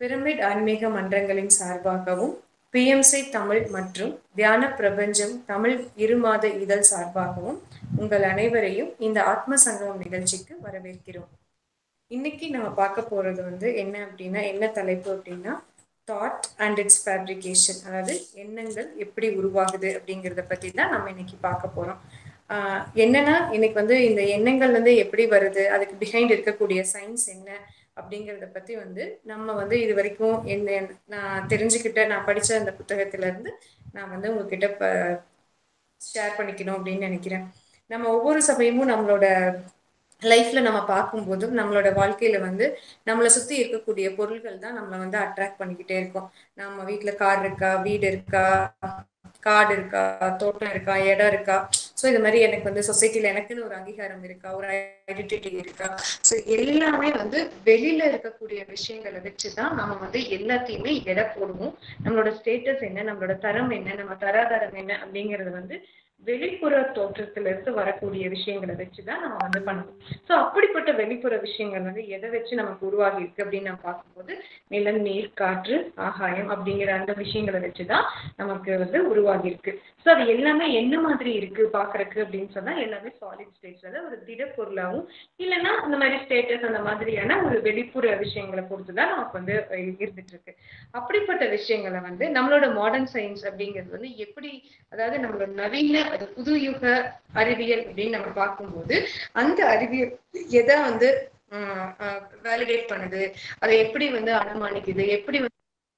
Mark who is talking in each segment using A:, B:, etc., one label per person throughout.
A: pyramid ஆன்மீக மன்றங்களின் சார்பாகவும் BMC Tamil மற்றும் தியான பிரபஞ்சம் தமிழ் இருமாத இதழ் சார்பாகவும் உங்கள் அனைவரையும் இந்த ஆத்ம சங்கமம் நிகழ்ச்சிக்கு வரவேற்கிறோம் இன்னைக்கு நம்ம பார்க்க போறது வந்து என்ன அப்படின்னா என்ன தலைப்பு அப்படின்னா தாட் அண்ட் இட்ஸ் ஃபேப்ரிகேஷன் அதாவது எண்ணங்கள் எப்படி உருவாகுது அப்படிங்கிறத பத்தி தான் நம்ம இன்னைக்கு பார்க்க போறோம் ஆஹ் என்னன்னா இன்னைக்கு வந்து இந்த எண்ணங்கள் வந்து எப்படி வருது அதுக்கு பிஹைண்ட் இருக்கக்கூடிய சயின்ஸ் என்ன அப்படிங்கிறத பத்தி வந்து நம்ம வந்து இது வரைக்கும் என்ன நான் தெரிஞ்சுக்கிட்ட நான் படிச்ச அந்த புத்தகத்துல இருந்து நான் வந்து உங்ககிட்ட ஷேர் பண்ணிக்கணும் அப்படின்னு நினைக்கிறேன் நம்ம ஒவ்வொரு சமயமும் நம்மளோட லைஃப்ல நம்ம பார்க்கும்போதும் நம்மளோட வாழ்க்கையில வந்து நம்மளை சுத்தி இருக்கக்கூடிய பொருள்கள் தான் நம்மளை வந்து அட்ராக்ட் பண்ணிக்கிட்டே இருக்கும் நம்ம வீட்டுல கார் இருக்கா வீடு இருக்கா காடு இருக்கா தோட்டம் இருக்கா இடம் இருக்கா ஸோ இது மாதிரி எனக்கு வந்து சொசைட்டில எனக்குன்னு ஒரு அங்கீகாரம் இருக்கா ஒரு ஐடென்டிட்டி இருக்கா ஸோ எல்லாமே வந்து வெளியில இருக்கக்கூடிய விஷயங்களை வச்சுதான் நம்ம வந்து எல்லாத்தையுமே எடை போடுவோம் நம்மளோட ஸ்டேட்டஸ் என்ன நம்மளோட தரம் என்ன நம்ம தராதரம் என்ன அப்படிங்கறது வந்து வெளிப்புற தோற்றத்துல இருந்து வரக்கூடிய விஷயங்களை வச்சுதான் நம்ம வந்து பண்ணணும் ஸோ அப்படிப்பட்ட வெளிப்புற விஷயங்கள் வந்து எதை வச்சு நமக்கு உருவாகி இருக்கு அப்படின்னு நம்ம பார்க்கும்போது நிலம் நீர் காற்று ஆகாயம் அப்படிங்கிற அந்த விஷயங்களை வச்சுதான் நமக்கு வந்து உருவாகி இருக்கு ஸோ அது எல்லாமே என்ன மாதிரி இருக்கு பாக்குறதுக்கு அப்படின்னு சொன்னா எல்லாமே சாலிட் ஸ்டேட்ஸ்ல ஒரு திட பொருளாகவும் இல்லைன்னா அந்த மாதிரி ஸ்டேட்டஸ் அந்த மாதிரியான ஒரு வெளிப்புற விஷயங்களை பொறுத்துதான் நமக்கு வந்து இருந்துட்டு இருக்கு அப்படிப்பட்ட விஷயங்களை வந்து நம்மளோட மாடர்ன் சயின்ஸ் அப்படிங்கிறது வந்து எப்படி அதாவது நம்மளோட நவீன அது புது யுக அறிவியல் அப்படின்னு நம்ம பார்க்கும்போது அந்த அறிவியல் எதை வந்து வேலிடேட் பண்ணுது அதை எப்படி வந்து அனுமானிக்குது எப்படி வந்து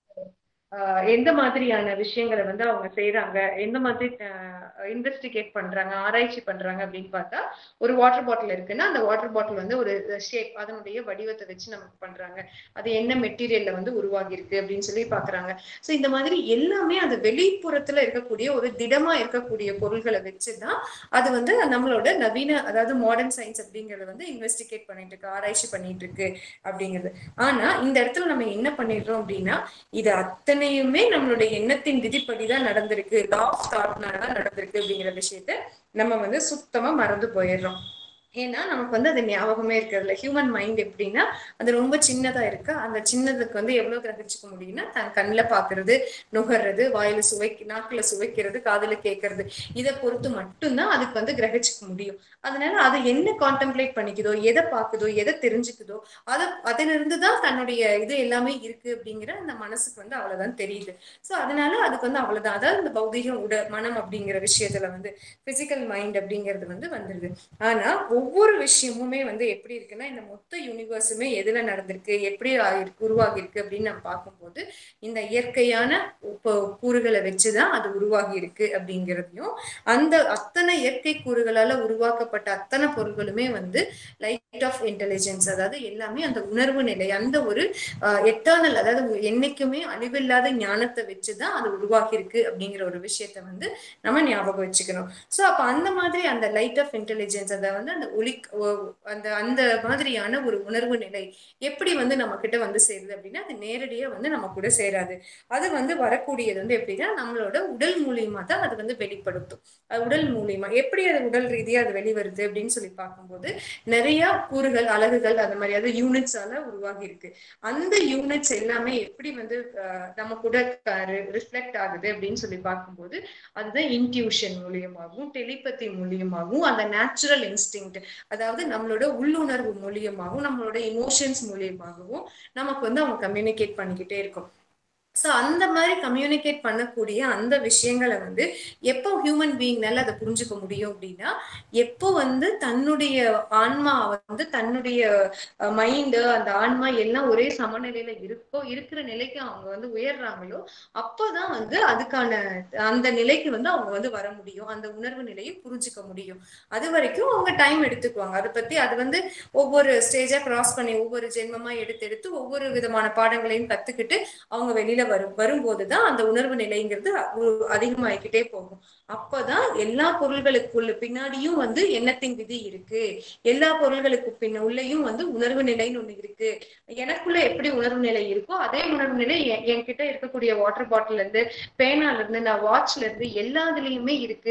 A: எந்த மாதிரியான விஷயங்களை வந்து அவங்க செய்யறாங்க எந்த மாதிரி இன்வெஸ்டிகேட் பண்றாங்க ஆராய்ச்சி பண்றாங்க அப்படின்னு பார்த்தா ஒரு வாட்டர் பாட்டில் இருக்குன்னா அந்த வாட்டர் பாட்டில் வந்து ஒரு ஷேப் அதனுடைய வடிவத்தை வச்சு நமக்கு பண்றாங்க அது என்ன மெட்டீரியல்ல வந்து உருவாகி இருக்கு அப்படின்னு சொல்லி பாக்குறாங்க ஸோ இந்த மாதிரி எல்லாமே அது வெளிப்புறத்துல இருக்கக்கூடிய ஒரு திடமா இருக்கக்கூடிய பொருள்களை வச்சுதான் அது வந்து நம்மளோட நவீன அதாவது மாடர்ன் சயின்ஸ் அப்படிங்கறத வந்து இன்வெஸ்டிகேட் பண்ணிட்டு இருக்கு ஆராய்ச்சி பண்ணிட்டு இருக்கு அப்படிங்கிறது ஆனா இந்த இடத்துல நம்ம என்ன பண்ணிடுறோம் அப்படின்னா இது அத்தனை அத்தனையுமே நம்மளுடைய எண்ணத்தின் விதிப்படிதான் நடந்திருக்கு லா ஆஃப் தாட்னாலதான் நடந்திருக்கு அப்படிங்கிற விஷயத்த நம்ம வந்து சுத்தமா மறந்து போயிடுறோம் ஏன்னா நமக்கு வந்து அது ஞாபகமே இருக்கிறதுல ஹியூமன் மைண்ட் எப்படின்னா அது ரொம்ப சின்னதா இருக்கு அந்த சின்னதுக்கு வந்து எவ்வளவு கிரகிச்சுக்க முடியும்னா தன் கண்ணில் பாக்குறது நுகர்றது வாயில சுவை நாக்குல சுவைக்கிறது காதுல கேட்கறது இதை பொறுத்து மட்டும்தான் அதுக்கு வந்து கிரகிச்சுக்க முடியும் அதனால அது என்ன கான்டெம்ப்ளேட் பண்ணிக்குதோ எதை பாக்குதோ எதை தெரிஞ்சுக்குதோ அதை அதுல இருந்துதான் தன்னுடைய இது எல்லாமே இருக்கு அப்படிங்கிற அந்த மனசுக்கு வந்து அவ்வளவுதான் தெரியுது ஸோ அதனால அதுக்கு வந்து அவ்வளவுதான் அதாவது இந்த பௌதிக உட மனம் அப்படிங்கிற விஷயத்துல வந்து பிசிக்கல் மைண்ட் அப்படிங்கிறது வந்து வந்துருது ஆனா ஒவ்வொரு விஷயமுமே வந்து எப்படி இருக்குன்னா இந்த மொத்த யூனிவர்ஸுமே எதுல நடந்திருக்கு எப்படி உருவாகி இருக்கு அப்படின்னு நம்ம பார்க்கும்போது இந்த இயற்கையான கூறுகளை வச்சுதான் அது உருவாகி இருக்கு அப்படிங்கிறதையும் அந்த அத்தனை இயற்கை கூறுகளால உருவாக்கப்பட்ட அத்தனை பொருள்களுமே வந்து லைட் ஆஃப் இன்டெலிஜென்ஸ் அதாவது எல்லாமே அந்த உணர்வு நிலை அந்த ஒரு எட்டர்னல் அதாவது என்னைக்குமே அழிவில்லாத ஞானத்தை வச்சுதான் அது உருவாகி இருக்கு அப்படிங்கிற ஒரு விஷயத்த வந்து நம்ம ஞாபகம் வச்சுக்கணும் ஸோ அப்ப அந்த மாதிரி அந்த லைட் ஆஃப் இன்டெலிஜென்ஸ் அதை வந்து அந்த ஒளி அந்த அந்த மாதிரியான ஒரு உணர்வு நிலை எப்படி வந்து நம்ம கிட்ட வந்து சேருது அப்படின்னா அது நேரடியா வந்து நம்ம கூட சேராது அது வந்து வரக்கூடியது வந்து எப்படின்னா நம்மளோட உடல் மூலியமா தான் அது வந்து வெளிப்படுத்தும் உடல் மூலியமா எப்படி அது உடல் ரீதியா அது வெளிவருது அப்படின்னு சொல்லி பார்க்கும்போது நிறைய கூறுகள் அழகுகள் அந்த மாதிரி அது யூனிட்ஸால உருவாகி இருக்கு அந்த யூனிட்ஸ் எல்லாமே எப்படி வந்து நம்ம கூட ரிஃப்ளெக்ட் ஆகுது அப்படின்னு சொல்லி பார்க்கும்போது அதுதான் இன்ட்யூஷன் மூலியமாகவும் டெலிபதி மூலியமாகவும் அந்த நேச்சுரல் இன்ஸ்டிங் அதாவது நம்மளோட உள்ளுணர்வு மூலியமாகவும் நம்மளோட இமோஷன்ஸ் மூலியமாகவும் நமக்கு வந்து அவங்க கம்யூனிகேட் பண்ணிக்கிட்டே இருக்கும் ஸோ அந்த மாதிரி கம்யூனிகேட் பண்ணக்கூடிய அந்த விஷயங்களை வந்து எப்போ ஹியூமன் பீயிங்னால அதை புரிஞ்சுக்க முடியும் அப்படின்னா எப்போ வந்து தன்னுடைய ஆன்மா வந்து தன்னுடைய மைண்டு அந்த ஆன்மா எல்லாம் ஒரே சமநிலையில இருக்கோ இருக்கிற நிலைக்கு அவங்க வந்து உயர்றாங்களோ அப்போதான் வந்து அதுக்கான அந்த நிலைக்கு வந்து அவங்க வந்து வர முடியும் அந்த உணர்வு நிலையை புரிஞ்சுக்க முடியும் அது வரைக்கும் அவங்க டைம் எடுத்துக்குவாங்க அதை பத்தி அது வந்து ஒவ்வொரு ஸ்டேஜா கிராஸ் பண்ணி ஒவ்வொரு ஜென்மமா எடுத்து எடுத்து ஒவ்வொரு விதமான பாடங்களையும் கத்துக்கிட்டு அவங்க வெளியில வரும் வரும்போதுதான் அந்த உணர்வு நிலைங்கிறது அதிகமாகிக்கிட்டே போகும் அப்பதான் எல்லா பொருள்களுக்குள்ள பின்னாடியும் வந்து எண்ணத்தின் விதி இருக்கு எல்லா பொருள்களுக்கு பின்ன உள்ளேயும் வந்து உணர்வு நிலைன்னு ஒண்ணு இருக்கு எனக்குள்ள எப்படி உணர்வு நிலை இருக்கோ அதே உணர்வு நிலை என்கிட்ட இருக்கக்கூடிய வாட்டர் பாட்டில் இருந்து பேனால இருந்து நான் வாட்ச்ல இருந்து எல்லாத்துலயுமே இருக்கு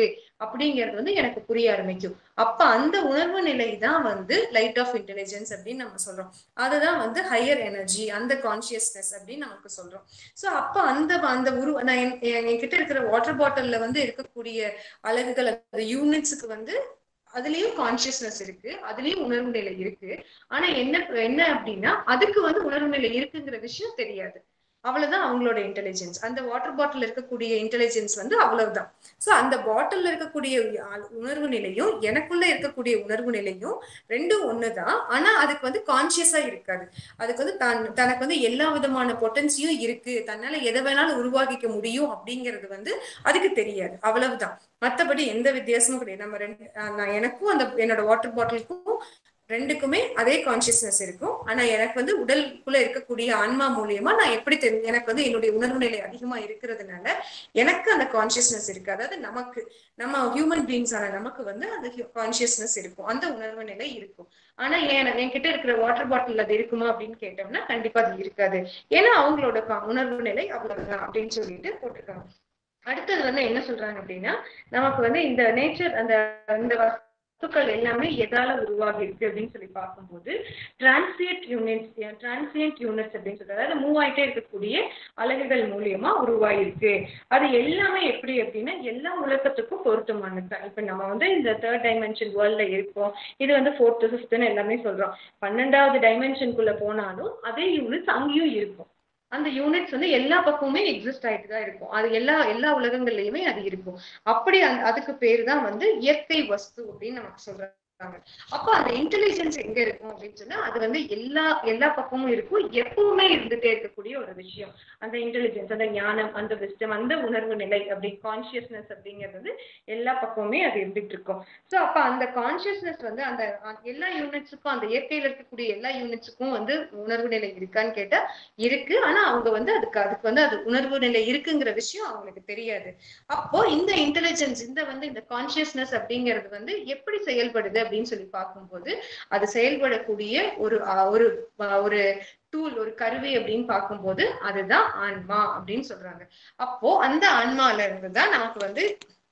A: அப்படிங்கிறது வந்து எனக்கு புரிய ஆரம்பிக்கும் அப்ப அந்த உணர்வு நிலை தான் வந்து லைட் ஆஃப் இன்டெலிஜென்ஸ் அப்படின்னு நம்ம சொல்றோம் அதுதான் வந்து ஹையர் எனர்ஜி அந்த கான்சியஸ்னஸ் அப்படின்னு நமக்கு சொல்றோம் சோ அப்ப அந்த அந்த உரு நான் என் என்கிட்ட இருக்கிற வாட்டர் பாட்டில்ல வந்து இருக்கக்கூடிய அலகுகள் அந்த யூனிட்ஸுக்கு வந்து அதுலயும் கான்சியஸ்னஸ் இருக்கு அதுலயும் உணர்வு நிலை இருக்கு ஆனா என்ன என்ன அப்படின்னா அதுக்கு வந்து உணர்வு நிலை இருக்குங்கிற விஷயம் தெரியாது அவ்வளவுதான் அவங்களோட இன்டெலிஜென்ஸ் அந்த வாட்டர் பாட்டில் இருக்கக்கூடிய இன்டெலிஜென்ஸ் வந்து அவ்வளவுதான் சோ அந்த பாட்டில்ல இருக்கக்கூடிய உணர்வு நிலையும் எனக்குள்ள இருக்கக்கூடிய உணர்வு நிலையும் ரெண்டும் ஒண்ணுதான் ஆனா அதுக்கு வந்து கான்சியஸா இருக்காது அதுக்கு வந்து தன் தனக்கு வந்து எல்லா விதமான பொட்டன்சியும் இருக்கு தன்னால எதை வேணாலும் உருவாக்கிக்க முடியும் அப்படிங்கிறது வந்து அதுக்கு தெரியாது அவ்வளவுதான் மத்தபடி எந்த வித்தியாசமும் கிடையாது நம்ம ரெண்டு நான் எனக்கும் அந்த என்னோட வாட்டர் பாட்டிலுக்கும் ரெண்டுக்குமே அதே கான்சியஸ்னஸ் இருக்கும் ஆனா எனக்கு வந்து உடலுக்குள்ள இருக்கக்கூடிய ஆன்மா மூலியமா நான் எப்படி தெரியும் எனக்கு வந்து என்னுடைய உணர்வு நிலை அதிகமா இருக்கிறதுனால எனக்கு அந்த கான்சியஸ்னஸ் இருக்கு அதாவது நமக்கு நம்ம ஹியூமன் பீங்ஸ் ஆன நமக்கு வந்து அந்த கான்சியஸ்னஸ் இருக்கும் அந்த உணர்வு நிலை இருக்கும் ஆனா என் என்கிட்ட இருக்கிற வாட்டர் பாட்டில் அது இருக்குமா அப்படின்னு கேட்டோம்னா கண்டிப்பா அது இருக்காது ஏன்னா அவங்களோட உணர்வு நிலை அவ்வளவுதான் அப்படின்னு சொல்லிட்டு போட்டிருக்காங்க அடுத்தது வந்து என்ன சொல்றாங்க அப்படின்னா நமக்கு வந்து இந்த நேச்சர் அந்த இந்த வஸ்துக்கள் எல்லாமே எதால உருவாகி இருக்கு அப்படின்னு சொல்லி பார்க்கும்போது டிரான்சியன்ட் யூனிட்ஸ் டிரான்சியன்ட் யூனிட்ஸ் அப்படின்னு சொல்றது அதாவது மூவ் ஆயிட்டே இருக்கக்கூடிய அலகுகள் மூலியமா உருவாயிருக்கு அது எல்லாமே எப்படி அப்படின்னா எல்லா உலகத்துக்கும் பொருத்தமானது இப்ப நம்ம வந்து இந்த தேர்ட் டைமென்ஷன் வேர்ல்ட்ல இருக்கோம் இது வந்து ஃபோர்த்து ஃபிஃப்த்னு எல்லாமே சொல்றோம் பன்னெண்டாவது டைமென்ஷனுக்குள்ள போனாலும் அதே யூனிட்ஸ் அங்கேயும் இருக்கும் அந்த யூனிட்ஸ் வந்து எல்லா பக்கமுமே எக்ஸிஸ்ட் ஆயிட்டு தான் இருக்கும் அது எல்லா எல்லா உலகங்கள்லயுமே அது இருக்கும் அப்படி அந்த அதுக்கு பேர் தான் வந்து இயற்கை வஸ்து அப்படின்னு நமக்கு சொல்றாங்க அப்ப அந்த இன்டெலிஜென்ஸ் எங்க இருக்கும் அப்படின்னு சொன்னா அது வந்து எல்லா எல்லா பக்கமும் இருக்கும் எப்பவுமே இருந்துட்டே இருக்கக்கூடிய ஒரு விஷயம் அந்த இன்டெலிஜென்ஸ் அந்த ஞானம் அந்த விஸ்டம் அந்த உணர்வு நிலை அப்படி கான்சியஸ்னஸ் அப்படிங்கிறது வந்து எல்லா பக்கமுமே அது இருந்துட்டு இருக்கும் ஸோ அப்ப அந்த கான்சியஸ்னஸ் வந்து அந்த எல்லா யூனிட்ஸுக்கும் அந்த இயற்கையில இருக்கக்கூடிய எல்லா யூனிட்ஸுக்கும் வந்து உணர்வு நிலை இருக்கான்னு கேட்டா இருக்கு ஆனா அவங்க வந்து அதுக்கு அதுக்கு வந்து அது உணர்வு நிலை இருக்குங்கிற விஷயம் அவங்களுக்கு தெரியாது அப்போ இந்த இன்டெலிஜென்ஸ் இந்த வந்து இந்த கான்சியஸ்னஸ் அப்படிங்கிறது வந்து எப்படி செயல்படுது அப்படின்னு சொல்லி பார்க்கும்போது அது செயல்படக்கூடிய ஒரு ஒரு ஒரு டூல் ஒரு கருவி அப்படின்னு பார்க்கும்போது அதுதான் ஆன்மா அப்படின்னு சொல்றாங்க அப்போ அந்த ஆன்மால இருந்து தான் நமக்கு வந்து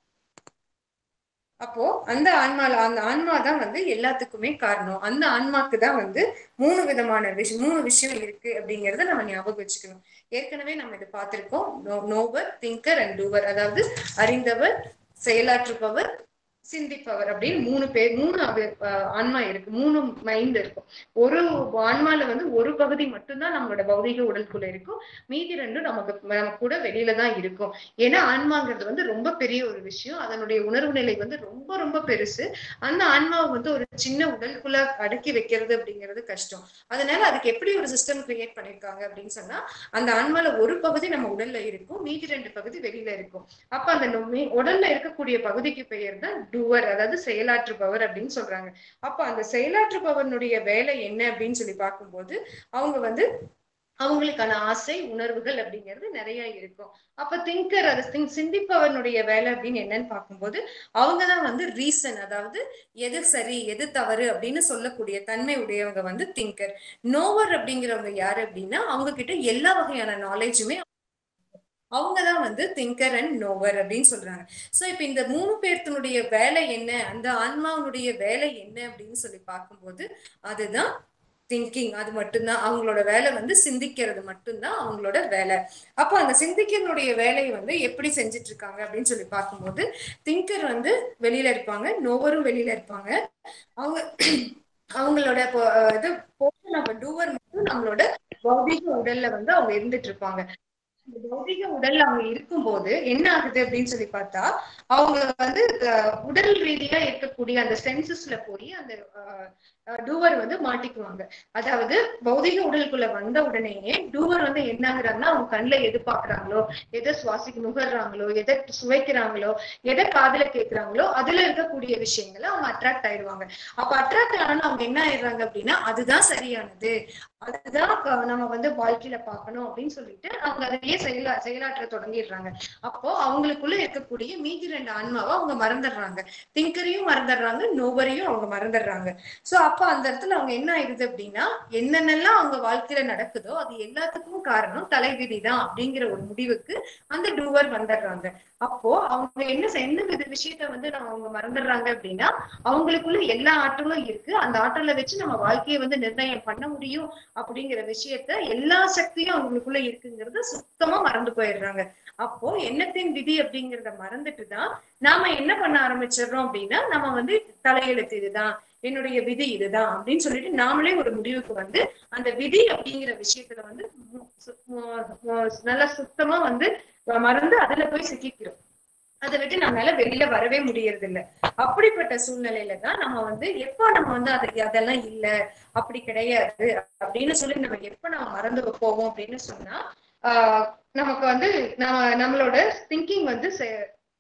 A: அப்போ அந்த ஆன்மால அந்த ஆன்மா தான் வந்து எல்லாத்துக்குமே காரணம் அந்த ஆன்மாக்கு தான் வந்து மூணு விதமான விஷயம் மூணு விஷயம் இருக்கு அப்படிங்கறத நம்ம ஞாபகம் வச்சுக்கணும் ஏற்கனவே நம்ம இதை பார்த்திருக்கோம் நோவர் திங்கர் அண்ட் டூவர் அதாவது அறிந்தவர் செயலாற்றுபவர் சிந்திப்பவர் அப்படின்னு மூணு பேர் மூணு ஆன்மா இருக்கு மூணு மைண்ட் இருக்கும் ஒரு ஆன்மால வந்து ஒரு பகுதி மட்டும்தான் நம்மளோட பௌதிக உடலுக்குள்ள இருக்கும் மீதி ரெண்டும் நமக்கு நம்ம கூட வெளியில தான் இருக்கும் ஏன்னா ஆன்மாங்கிறது வந்து ரொம்ப பெரிய ஒரு விஷயம் அதனுடைய உணர்வு நிலை வந்து ரொம்ப ரொம்ப பெருசு அந்த ஆன்மாவை வந்து ஒரு சின்ன உடலுக்குள்ள அடக்கி வைக்கிறது அப்படிங்கிறது கஷ்டம் அதனால அதுக்கு எப்படி ஒரு சிஸ்டம் கிரியேட் பண்ணிருக்காங்க அப்படின்னு சொன்னா அந்த ஆன்மால ஒரு பகுதி நம்ம உடல்ல இருக்கும் மீதி ரெண்டு பகுதி வெளியில இருக்கும் அப்ப அந்த உடல்ல இருக்கக்கூடிய பகுதிக்கு பெயர் தான் டூவர் அதாவது செயலாற்றுபவர் அப்படின்னு சொல்றாங்க அப்ப அந்த செயலாற்றுபவனுடைய வேலை என்ன அப்படின்னு சொல்லி பார்க்கும்போது அவங்க வந்து அவங்களுக்கான ஆசை உணர்வுகள் அப்படிங்கிறது நிறைய இருக்கும் அப்ப திங்கர் அது சிந்திப்பவனுடைய வேலை அப்படின்னு என்னன்னு பார்க்கும்போது அவங்கதான் வந்து ரீசன் அதாவது எது சரி எது தவறு அப்படின்னு சொல்லக்கூடிய தன்மை உடையவங்க வந்து திங்கர் நோவர் அப்படிங்கிறவங்க யாரு அப்படின்னா அவங்க கிட்ட எல்லா வகையான நாலேஜுமே அவங்கதான் வந்து திங்கர் அண்ட் நோவர் அப்படின்னு சொல்றாங்க சோ இப்ப இந்த மூணு பேர்த்தினுடைய வேலை என்ன அந்த ஆன்மாவனுடைய வேலை என்ன அப்படின்னு சொல்லி பார்க்கும்போது அதுதான் திங்கிங் அது மட்டும்தான் அவங்களோட வேலை வந்து சிந்திக்கிறது மட்டும்தான் அவங்களோட வேலை அப்போ அந்த சிந்திக்கிறனுடைய வேலையை வந்து எப்படி செஞ்சுட்டு இருக்காங்க அப்படின்னு சொல்லி பார்க்கும்போது திங்கர் வந்து வெளியில இருப்பாங்க நோவரும் வெளியில இருப்பாங்க அவங்க அவங்களோட இது போர்ஷன் ஆஃப் டூவர் மட்டும் நம்மளோட பௌதிக உடல்ல வந்து அவங்க இருந்துட்டு இருப்பாங்க பௌதிக உடல்ல அவங்க இருக்கும்போது என்ன ஆகுது அப்படின்னு சொல்லி பார்த்தா அவங்க வந்து உடல் ரீதியா இருக்கக்கூடிய அந்த சென்சஸ்ல போய் அந்த டூவர் வந்து மாட்டிக்குவாங்க அதாவது பௌதிக உடலுக்குள்ள வந்த உடனேயே டூவர் வந்து என்ன ஆகுறாங்கன்னா அவங்க கண்ணுல எது பாக்குறாங்களோ எதை சுவாசிக்க நுகர்றாங்களோ எதை சுவைக்கிறாங்களோ எதை காதுல கேட்கிறாங்களோ அதுல இருக்கக்கூடிய விஷயங்களை அவங்க அட்ராக்ட் ஆயிடுவாங்க அப்ப அட்ராக்ட் ஆனா அவங்க என்ன ஆயிடுறாங்க அப்படின்னா அதுதான் சரியானது அதுதான் நம்ம வந்து வாழ்க்கையில பார்க்கணும் அப்படின்னு சொல்லிட்டு அவங்க அதையே செயலா செயலாற்ற தொடங்கிடுறாங்க அப்போ அவங்களுக்குள்ள இருக்கக்கூடிய மீதி ரெண்டு ஆன்மாவை அவங்க மறந்துடுறாங்க திங்கரையும் மறந்துடுறாங்க நோவரையும் அவங்க மறந்துடுறாங்க சோ அப்ப அந்த இடத்துல அவங்க என்ன ஆயிடுது அப்படின்னா என்னென்னலாம் அவங்க வாழ்க்கையில நடக்குதோ அது எல்லாத்துக்கும் காரணம் தலைவிதி தான் அப்படிங்கிற ஒரு முடிவுக்கு அந்த டூவர் வந்துடுறாங்க அப்போ அவங்க என்ன செ- என்ன வித விஷயத்த வந்து நம்ம அவங்க மறந்துடுறாங்க அப்படின்னா அவங்களுக்குள்ள எல்லா ஆற்றலும் இருக்கு அந்த ஆற்றலை வச்சு நம்ம வாழ்க்கையை வந்து நிர்ணயம் பண்ண முடியும் அப்படிங்கிற விஷயத்த எல்லா சக்தியும் அவங்களுக்குள்ள இருக்குங்கிறத சுத்தமா மறந்து போயிடுறாங்க அப்போ எண்ணத்தின் விதி அப்படிங்கறத மறந்துட்டு தான் நாம என்ன பண்ண ஆரம்பிச்சிடுறோம் அப்படின்னா நம்ம வந்து தலையெழுத்து இதுதான் என்னுடைய விதி இதுதான் அப்படின்னு சொல்லிட்டு நாமளே ஒரு முடிவுக்கு வந்து அந்த விதி அப்படிங்கிற விஷயத்துல வந்து மு- சு- மு- மு- நல்லா சுத்தமா வந்து மறந்து அதுல போய் சிக்கிக்கிறோம் அதை விட்டு நம்மளால வெளியில வரவே முடியறது இல்ல அப்படிப்பட்ட சூழ்நிலையில தான் நம்ம வந்து எப்ப நம்ம வந்து அது அதெல்லாம் இல்ல அப்படி கிடையாது அப்படின்னு சொல்லி நம்ம எப்ப நம்ம மறந்து போவோம் அப்படின்னு சொன்னா ஆஹ் நமக்கு வந்து நம்ம நம்மளோட திங்கிங் வந்து செ-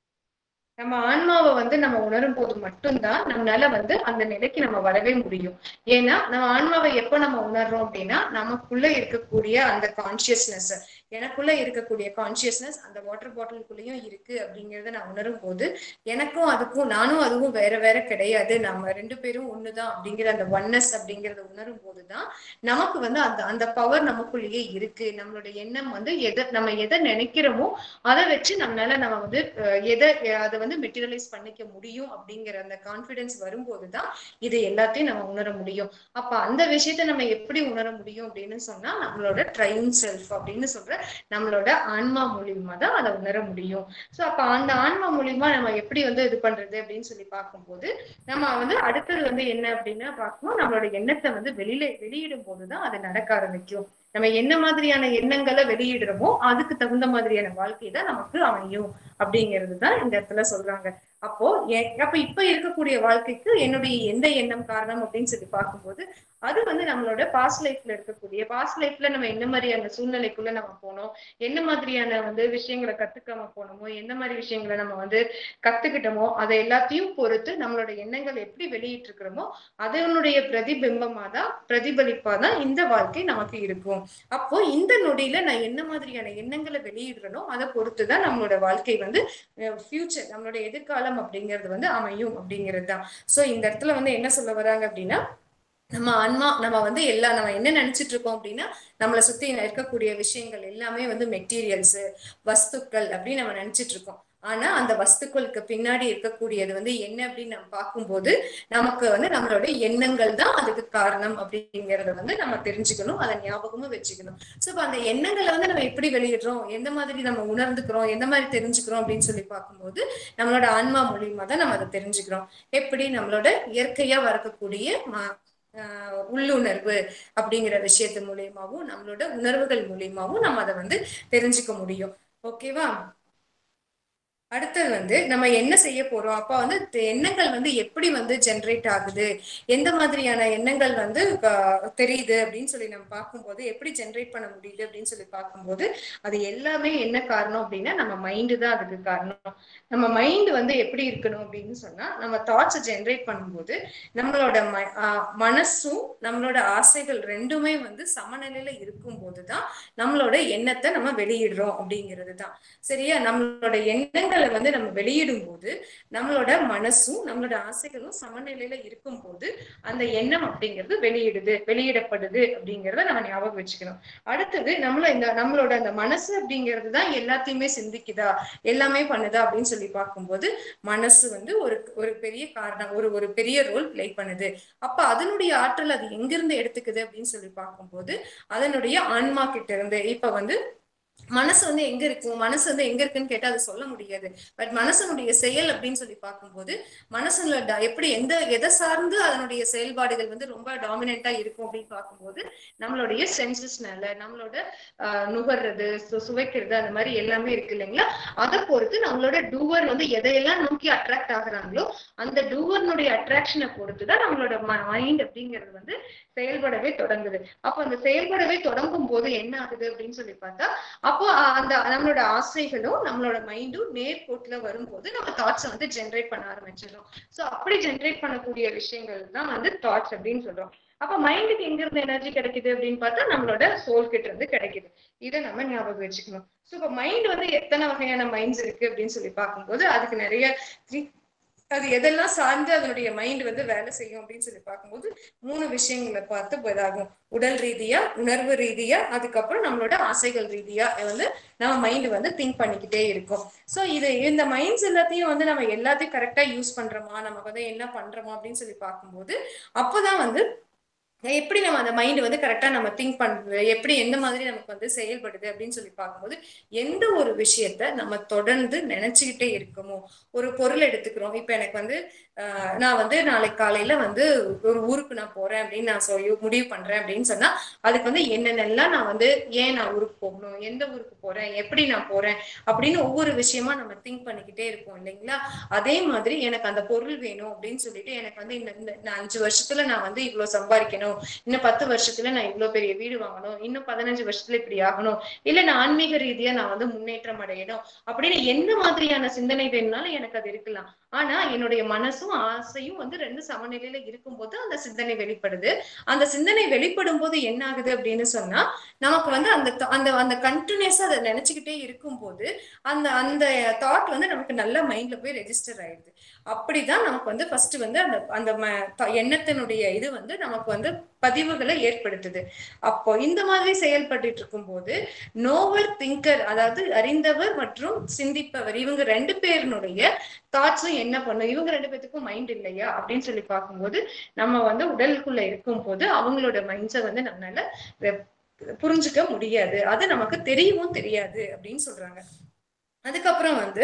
A: நம்ம ஆன்மாவை வந்து நம்ம உணரும் போது மட்டும்தான் நம்மளால வந்து அந்த நிலைக்கு நம்ம வரவே முடியும் ஏன்னா நம்ம ஆன்மாவை எப்ப நம்ம உணர்றோம் அப்படின்னா நமக்குள்ள இருக்கக்கூடிய அந்த கான்சியஸ்னஸ் எனக்குள்ள இருக்கக்கூடிய கான்சியஸ்னஸ் அந்த வாட்டர் பாட்டிலுக்குள்ளேயும் இருக்கு அப்படிங்கறத நான் உணரும் போது எனக்கும் அதுக்கும் நானும் அதுவும் வேற வேற கிடையாது நம்ம ரெண்டு பேரும் ஒண்ணுதான் அப்படிங்கிற அந்த ஒன்னஸ் அப்படிங்கறத உணரும் போதுதான் நமக்கு வந்து அந்த அந்த பவர் நமக்குள்ளேயே இருக்கு நம்மளோட எண்ணம் வந்து எதை நம்ம எதை நினைக்கிறோமோ அதை வச்சு நம்மளால நம்ம வந்து அஹ், எதை அதை வந்து மெட்டீரியலைஸ் பண்ணிக்க முடியும் அப்படிங்கிற அந்த கான்பிடன்ஸ் வரும்போதுதான் இது எல்லாத்தையும் நம்ம உணர முடியும் அப்ப அந்த விஷயத்த நம்ம எப்படி உணர முடியும் அப்படின்னு சொன்னா நம்மளோட ட்ரைன் செல்ஃப் அப்படின்னு சொல்ற நம்மளோட ஆன்மா மூலியமா தான் அதை உணர முடியும் சோ அப்ப அந்த ஆன்மா மூலியமா நம்ம எப்படி வந்து இது பண்றது அப்படின்னு சொல்லி பார்க்கும்போது நம்ம வந்து அடுத்தது வந்து என்ன அப்படின்னா பார்க்கணும் நம்மளோட எண்ணத்தை வந்து வெளியில வெளியிடும் போதுதான் அது நடக்க ஆரம்பிக்கும் நம்ம என்ன மாதிரியான எண்ணங்களை வெளியிடுறோமோ அதுக்கு தகுந்த மாதிரியான வாழ்க்கை தான் நமக்கு அமையும் அப்படிங்கிறது தான் இந்த இடத்துல சொல்றாங்க அப்போ எ- அப்ப இப்ப இருக்கக்கூடிய வாழ்க்கைக்கு என்னுடைய எந்த எண்ணம் காரணம் அப்படின்னு சொல்லி பார்க்கும்போது அது வந்து நம்மளோட பாஸ்ட் லைஃப்ல இருக்கக்கூடிய பாஸ்ட் லைஃப்ல நம்ம என்ன மாதிரியான சூழ்நிலைக்குள்ள நம்ம போனோம் என்ன மாதிரியான வந்து விஷயங்களை கத்துக்காம போனோமோ எந்த மாதிரி விஷயங்களை நம்ம வந்து கத்துக்கிட்டோமோ அதை எல்லாத்தையும் பொறுத்து நம்மளோட எண்ணங்கள் எப்படி வெளியிட்டு இருக்கிறோமோ அதனுடைய பிரதிபிம்பமா தான் பிரதிபலிப்பா தான் இந்த வாழ்க்கை நமக்கு இருக்கும் அப்போ இந்த நொடியில நான் என்ன மாதிரியான எண்ணங்களை வெளியிடுறனோ அதை பொறுத்து தான் நம்மளோட வாழ்க்கை வந்து ஃபியூச்சர் நம்மளோட எதிர்காலம் அப்படிங்கிறது வந்து அமையும் அப்படிங்கிறது தான் சோ இந்த இடத்துல வந்து என்ன சொல்ல வராங்க அப்படின்னா நம்ம ஆன்மா நம்ம வந்து எல்லாம் நம்ம என்ன நினைச்சிட்டு இருக்கோம் அப்படின்னா நம்மளை சுத்தி இருக்கக்கூடிய விஷயங்கள் எல்லாமே வந்து மெட்டீரியல்ஸ் வஸ்துக்கள் அப்படின்னு நம்ம நினைச்சிட்டு இருக்கோம் ஆனா அந்த வஸ்துக்களுக்கு பின்னாடி இருக்கக்கூடியது வந்து என்ன அப்படின்னு நம்ம பார்க்கும்போது நமக்கு வந்து நம்மளோட எண்ணங்கள் தான் அதுக்கு காரணம் அப்படிங்கறத வந்து நம்ம தெரிஞ்சுக்கணும் அதை ஞாபகமும் வச்சுக்கணும் சோ இப்ப அந்த எண்ணங்களை வந்து நம்ம எப்படி வெளியிடுறோம் எந்த மாதிரி நம்ம உணர்ந்துக்கிறோம் எந்த மாதிரி தெரிஞ்சுக்கிறோம் அப்படின்னு சொல்லி பார்க்கும்போது நம்மளோட ஆன்மா மூலியமா தான் நம்ம அதை தெரிஞ்சுக்கிறோம் எப்படி நம்மளோட இயற்கையா வரக்கூடிய ம- ஆஹ் உள்ளுணர்வு அப்படிங்கிற விஷயத்து மூலியமாவும் நம்மளோட உணர்வுகள் மூலியமாவும் நம்ம அதை வந்து தெரிஞ்சுக்க முடியும் ஓகேவா அடுத்தது வந்து நம்ம என்ன செய்ய போறோம் அப்ப வந்து தெ- எண்ணங்கள் வந்து எப்படி வந்து ஜென்ரேட் ஆகுது எந்த மாதிரியான எண்ணங்கள் வந்து ஆஹ், தெரியுது அப்படின்னு சொல்லி நம்ம பார்க்கும்போது எப்படி ஜென்ரேட் பண்ண முடியுது அப்படின்னு சொல்லி பார்க்கும்போது அது எல்லாமே என்ன காரணம் அப்படின்னா நம்ம மைண்டு தான் அதுக்கு காரணம் நம்ம மைண்ட் வந்து எப்படி இருக்கணும் அப்படின்னு சொன்னா நம்ம தாட்ஸை ஜென்ரேட் பண்ணும்போது நம்மளோட ம- ஆஹ், மனசும் நம்மளோட ஆசைகள் ரெண்டுமே வந்து சமநிலையில இருக்கும் போதுதான் நம்மளோட எண்ணத்தை நம்ம வெளியிடுறோம் அப்படிங்கிறது தான் சரியா நம்மளோட எண்ணங்களை வந்து நம்ம வெளியிடும் போது நம்மளோட மனசும் நம்மளோட ஆசைகளும் சமநிலையில இருக்கும் போது அந்த எண்ணம் அப்படிங்கிறது வெளியிடுது வெளியிடப்படுது அப்படிங்கிறத நம்ம ஞாபகம் வச்சுக்கணும் அடுத்தது நம்மள இந்த நம்மளோட அந்த மனசு அப்படிங்கிறது தான் எல்லாத்தையுமே சிந்திக்குதா எல்லாமே பண்ணுதா அப்படின்னு சொல்லி பார்க்கும்போது மனசு வந்து ஒரு ஒரு பெரிய காரணம் ஒரு ஒரு பெரிய ரோல் ப்ளே பண்ணுது அப்ப அதனுடைய ஆற்றல் அது எங்கிருந்து எடுத்துக்குது அப்படின்னு சொல்லி பார்க்கும்போது அதனுடைய ஆன்மா கிட்ட இருந்து இப்ப வந்து மனசு வந்து எங்க இருக்கும் மனசு வந்து எங்க இருக்குன்னு கேட்டா அது சொல்ல முடியாது பட் மனசனுடைய செயல் அப்படின்னு சொல்லி பார்க்கும்போது மனசுல ட- எப்படி எந்த எதை சார்ந்து அதனுடைய செயல்பாடுகள் வந்து ரொம்ப டாமினண்டா இருக்கும் அப்படின்னு பார்க்கும்போது நம்மளுடைய சென்சஸ்னால நம்மளோட ஆஹ், நுகர்றது சு- சுவைக்கிறது அந்த மாதிரி எல்லாமே இருக்கு இல்லைங்களா அதை பொறுத்து நம்மளோட டூவர் வந்து எதையெல்லாம் நோக்கி அட்ராக்ட் ஆகுறாங்களோ அந்த டூவர்னுடைய அட்ராக்ஷனை பொறுத்து தான் நம்மளோட மைண்ட் அப்படிங்கிறது வந்து செயல்படவே தொடங்குது அப்போ அந்த செயல்படவே தொடங்கும் போது என்ன ஆகுது அப்படின்னு சொல்லி பார்த்தா அப்போ அ- அந்த நம்மளோட ஆசைகளும் நம்மளோட மைண்டும் நேர்கோட்டுல வரும்போது நம்ம தாட்ஸை வந்து ஜென்ரேட் பண்ண ஆரம்பிச்சிடும் சோ அப்படி ஜென்ரேட் பண்ணக்கூடிய விஷயங்கள் தான் வந்து தாட்ஸ் அப்படின்னு சொல்றோம் அப்ப மைண்டுக்கு எங்க இருந்து எனர்ஜி கிடைக்குது அப்படின்னு பார்த்தா நம்மளோட சோல் கிட்ட இருந்து கிடைக்குது இதை நம்ம ஞாபகம் வச்சுக்கணும் சோ இப்ப மைண்ட் வந்து எத்தனை வகையான மைண்ட்ஸ் இருக்கு அப்படின்னு சொல்லி பார்க்கும்போது அதுக்கு நிறைய த்ரீ அது எதெல்லாம் சார்ந்து அதனுடைய மைண்ட் வந்து வேலை செய்யும் அப்படின்னு சொல்லி பார்க்கும்போது மூணு விஷயங்களை பார்த்து இதாகும் உடல் ரீதியா உணர்வு ரீதியா அதுக்கப்புறம் நம்மளோட ஆசைகள் ரீதியா வந்து நம்ம மைண்ட் வந்து திங்க் பண்ணிக்கிட்டே இருக்கும் ஸோ இது இந்த மைண்ட்ஸ் எல்லாத்தையும் வந்து நம்ம எல்லாத்தையும் கரெக்டா யூஸ் பண்றோமா நம்ம வந்து என்ன பண்றோமா அப்படின்னு சொல்லி பார்க்கும்போது அப்போதான் வந்து எப்படி நம்ம அந்த மைண்ட் வந்து கரெக்டா நம்ம திங்க் பண்றது எப்படி எந்த மாதிரி நமக்கு வந்து செயல்படுது அப்படின்னு சொல்லி பார்க்கும்போது எந்த ஒரு விஷயத்த நம்ம தொடர்ந்து நினைச்சுக்கிட்டே இருக்கமோ ஒரு பொருள் எடுத்துக்கிறோம் இப்ப எனக்கு வந்து ஆஹ் நான் வந்து நாளைக்கு காலையில வந்து ஒரு ஊருக்கு நான் போறேன் அப்படின்னு நான் சொல்லி முடிவு பண்றேன் அப்படின்னு சொன்னா அதுக்கு வந்து என்னென்னலாம் நான் வந்து ஏன் நான் ஊருக்கு போகணும் எந்த ஊருக்கு போறேன் எப்படி நான் போறேன் அப்படின்னு ஒவ்வொரு விஷயமா நம்ம திங்க் பண்ணிக்கிட்டே இருப்போம் இல்லைங்களா அதே மாதிரி எனக்கு அந்த பொருள் வேணும் அப்படின்னு சொல்லிட்டு எனக்கு வந்து இந்த இந்த அஞ்சு வருஷத்துல நான் வந்து இவ்வளவு சம்பாதிக்கணும் இன்னும் பத்து வருஷத்துல நான் இவ்வளவு பெரிய வீடு வாங்கணும் இன்னும் பதினஞ்சு வருஷத்துல இப்படி ஆகணும் இல்ல நான் ஆன்மீக ரீதியா நான் வந்து முன்னேற்றம் அடையணும் அப்படின்னு எந்த மாதிரியான சிந்தனை வேணும்னாலும் எனக்கு அது இருக்கலாம் ஆனா என்னுடைய மனசும் ஆசையும் வந்து ரெண்டு சமநிலையில இருக்கும்போது அந்த சிந்தனை வெளிப்படுது அந்த சிந்தனை வெளிப்படும் போது என்ன ஆகுது அப்படின்னு சொன்னா நமக்கு வந்து அந்த அந்த அந்த கண்டினியூஸா அதை நினைச்சுக்கிட்டே இருக்கும்போது அந்த அந்த தாட் வந்து நமக்கு நல்ல மைண்ட்ல போய் ரெஜிஸ்டர் ஆயிடுது அப்படிதான் நமக்கு வந்து ஃபர்ஸ்ட் வந்து அந்த அந்த எண்ணத்தினுடைய இது வந்து நமக்கு வந்து பதிவுகளை ஏற்படுத்துது அப்போ இந்த மாதிரி செயல்பட்டு இருக்கும்போது நோவர் திங்கர் அதாவது அறிந்தவர் மற்றும் சிந்திப்பவர் இவங்க ரெண்டு பேருனுடைய தாட்ஸும் என்ன பண்ணும் இவங்க ரெண்டு பேத்துக்கும் மைண்ட் இல்லையா அப்படின்னு சொல்லி பார்க்கும்போது நம்ம வந்து உடலுக்குள்ள இருக்கும் போது அவங்களோட மைண்ட்ஸை வந்து நம்மளால புரிஞ்சுக்க முடியாது அது நமக்கு தெரியவும் தெரியாது அப்படின்னு சொல்றாங்க அதுக்கப்புறம் வந்து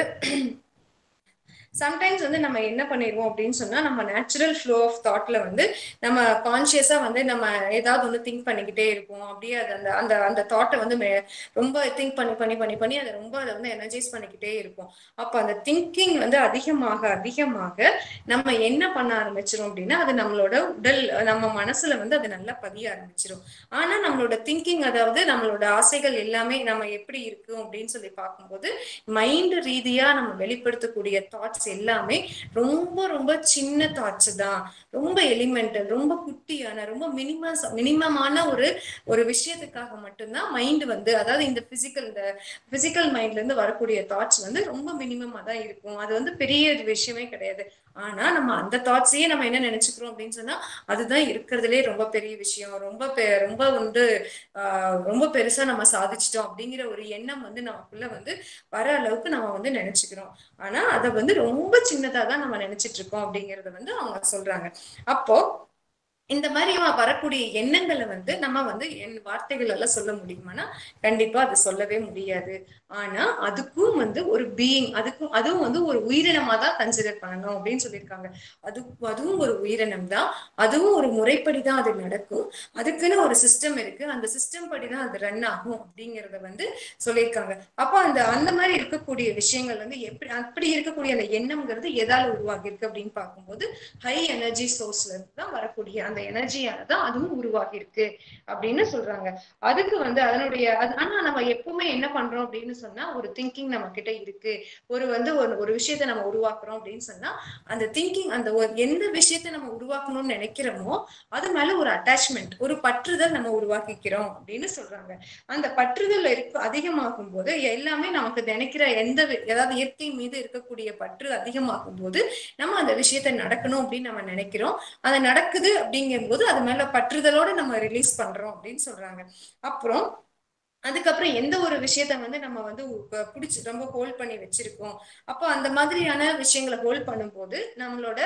A: சம்டைம்ஸ் வந்து நம்ம என்ன பண்ணிடுவோம் அப்படின்னு சொன்னா நம்ம நேச்சுரல் ஃப்ளோ ஆஃப் தாட்ல வந்து நம்ம கான்சியஸா வந்து நம்ம ஏதாவது ஒன்று திங்க் பண்ணிக்கிட்டே இருப்போம் அப்படியே அது அந்த அந்த அந்த தாட்டை வந்து ரொம்ப திங்க் பண்ணி பண்ணி பண்ணி பண்ணி அதை ரொம்ப அதை வந்து எனர்ஜைஸ் பண்ணிக்கிட்டே இருப்போம் அப்போ அந்த திங்கிங் வந்து அதிகமாக அதிகமாக நம்ம என்ன பண்ண ஆரம்பிச்சிரும் அப்படின்னா அது நம்மளோட உடல் நம்ம மனசுல வந்து அது நல்லா பதிய ஆரம்பிச்சிரும் ஆனா நம்மளோட திங்கிங் அதாவது நம்மளோட ஆசைகள் எல்லாமே நம்ம எப்படி இருக்கும் அப்படின்னு சொல்லி பார்க்கும்போது மைண்ட் ரீதியா நம்ம வெளிப்படுத்தக்கூடிய தாட்ஸ் எல்லாமே ரொம்ப ரொம்ப சின்ன தாட்ஸ் தான் ரொம்ப எலிமெண்டல் ரொம்ப குட்டியான ரொம்ப மினிமம் மினிமமான ஒரு ஒரு விஷயத்துக்காக மட்டும்தான் மைண்ட் வந்து அதாவது இந்த பிசிக்கல் இந்த பிசிக்கல் மைண்ட்ல இருந்து வரக்கூடிய தாட்ஸ் வந்து ரொம்ப மினிமமா தான் இருக்கும் அது வந்து பெரிய விஷயமே கிடையாது ஆனா நம்ம அந்த தாட்ஸையே நம்ம என்ன நினைச்சுக்கிறோம் அப்படின்னு சொன்னா அதுதான் இருக்கிறதுலே ரொம்ப பெரிய விஷயம் ரொம்ப ரொம்ப வந்து ஆஹ் ரொம்ப பெருசா நம்ம சாதிச்சிட்டோம் அப்படிங்கிற ஒரு எண்ணம் வந்து நமக்குள்ள வந்து வர அளவுக்கு நம்ம வந்து நினைச்சுக்கிறோம் ஆனா அதை வந்து ரொம்ப சின்னதா தான் நம்ம நினைச்சிட்டு இருக்கோம் அப்படிங்கறத வந்து அவங்க சொல்றாங்க அப்போ இந்த மாதிரி வரக்கூடிய எண்ணங்களை வந்து நம்ம வந்து என் வார்த்தைகள் எல்லாம் சொல்ல முடியுமானா கண்டிப்பா அது சொல்லவே முடியாது ஆனா அதுக்கும் வந்து ஒரு பீயிங் அதுக்கும் அதுவும் வந்து ஒரு உயிரினமா தான் கன்சிடர் பண்ணணும் அப்படின்னு சொல்லியிருக்காங்க அது அதுவும் ஒரு உயிரினம் தான் அதுவும் ஒரு முறைப்படி தான் அது நடக்கும் அதுக்குன்னு ஒரு சிஸ்டம் இருக்கு அந்த சிஸ்டம் படி தான் அது ரன் ஆகும் அப்படிங்கறத வந்து சொல்லியிருக்காங்க அப்போ அந்த அந்த மாதிரி இருக்கக்கூடிய விஷயங்கள் வந்து எப்படி அப்படி இருக்கக்கூடிய அந்த எண்ணம்ங்கிறது எதால உருவாகி இருக்கு அப்படின்னு பார்க்கும்போது ஹை எனர்ஜி சோர்ஸ்ல இருந்து தான் வரக்கூடிய அந்த எனர்ஜியால தான் அதுவும் உருவாகி இருக்கு அப்படின்னு சொல்றாங்க அதுக்கு வந்து அதனுடைய ஆனா நம்ம எப்பவுமே என்ன பண்றோம் அப்படின்னு சொன்னா ஒரு திங்கிங் நம்ம கிட்ட இருக்கு ஒரு வந்து ஒரு ஒரு விஷயத்த நம்ம உருவாக்குறோம் அப்படின்னு சொன்னா அந்த திங்கிங் அந்த எந்த விஷயத்த நம்ம உருவாக்கணும்னு நினைக்கிறோமோ அது மேல ஒரு அட்டாச்மெண்ட் ஒரு பற்றுதல் நம்ம உருவாக்கிக்கிறோம் அப்படின்னு சொல்றாங்க அந்த பற்றுதல் இருக்கு அதிகமாகும் போது எல்லாமே நமக்கு நினைக்கிற எந்த ஏதாவது இயற்கை மீது இருக்கக்கூடிய பற்று அதிகமாகும் போது நம்ம அந்த விஷயத்த நடக்கணும் அப்படின்னு நம்ம நினைக்கிறோம் அது நடக்குது அப்படிங்கும்போது அது மேல பற்றுதலோட நம்ம ரிலீஸ் பண்றோம் அப்படின்னு சொல்றாங்க அப்புறம் அதுக்கப்புறம் எந்த ஒரு விஷயத்த வந்து நம்ம வந்து பிடிச்சி ரொம்ப ஹோல்ட் பண்ணி வச்சிருக்கோம் அப்போ அந்த மாதிரியான விஷயங்களை ஹோல்ட் பண்ணும்போது நம்மளோட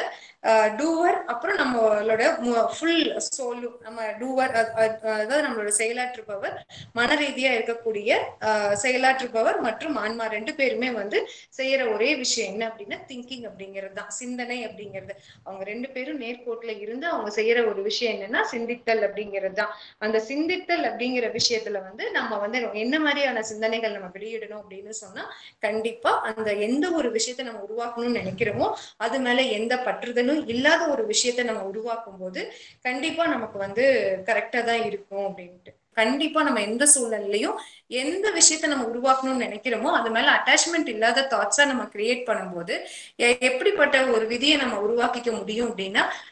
A: டூவர் அப்புறம் நம்மளோட ஃபுல் சோலும் நம்ம டூவர் அதாவது நம்மளோட செயலாற்றுப்பவர் மன ரீதியா இருக்கக்கூடிய செயலாற்றுப்பவர் மற்றும் ஆன்மா ரெண்டு பேருமே வந்து செய்யற ஒரே விஷயம் என்ன அப்படின்னா திங்கிங் அப்படிங்கிறது தான் சிந்தனை அப்படிங்கிறது அவங்க ரெண்டு பேரும் நேர்கோட்டுல இருந்து அவங்க செய்யற ஒரு விஷயம் என்னன்னா சிந்தித்தல் அப்படிங்கிறது தான் அந்த சிந்தித்தல் அப்படிங்கிற விஷயத்துல வந்து நம்ம வந்து என்ன மாதிரியான சிந்தனைகள் நம்ம வெளியிடணும் அப்படின்னு சொன்னா கண்டிப்பா அந்த எந்த ஒரு விஷயத்த நம்ம உருவாக்கணும்னு நினைக்கிறோமோ அது மேல எந்த பற்றுதலும் இல்லாத ஒரு விஷயத்த நம்ம உருவாக்கும் போது கண்டிப்பா நமக்கு வந்து கரெக்டா தான் இருக்கும் அப்படின்ட்டு கண்டிப்பா நம்ம எந்த சூழ்நிலையிலையும் எந்த விஷயத்த நம்ம உருவாக்கணும்னு நினைக்கிறோமோ அது மேல அட்டாச்மெண்ட் இல்லாத தாட்ஸா நம்ம கிரியேட் பண்ணும்போது எப்படிப்பட்ட ஒரு விதியை நம்ம உருவாக்கிக்க முடியும் அப்படின்னா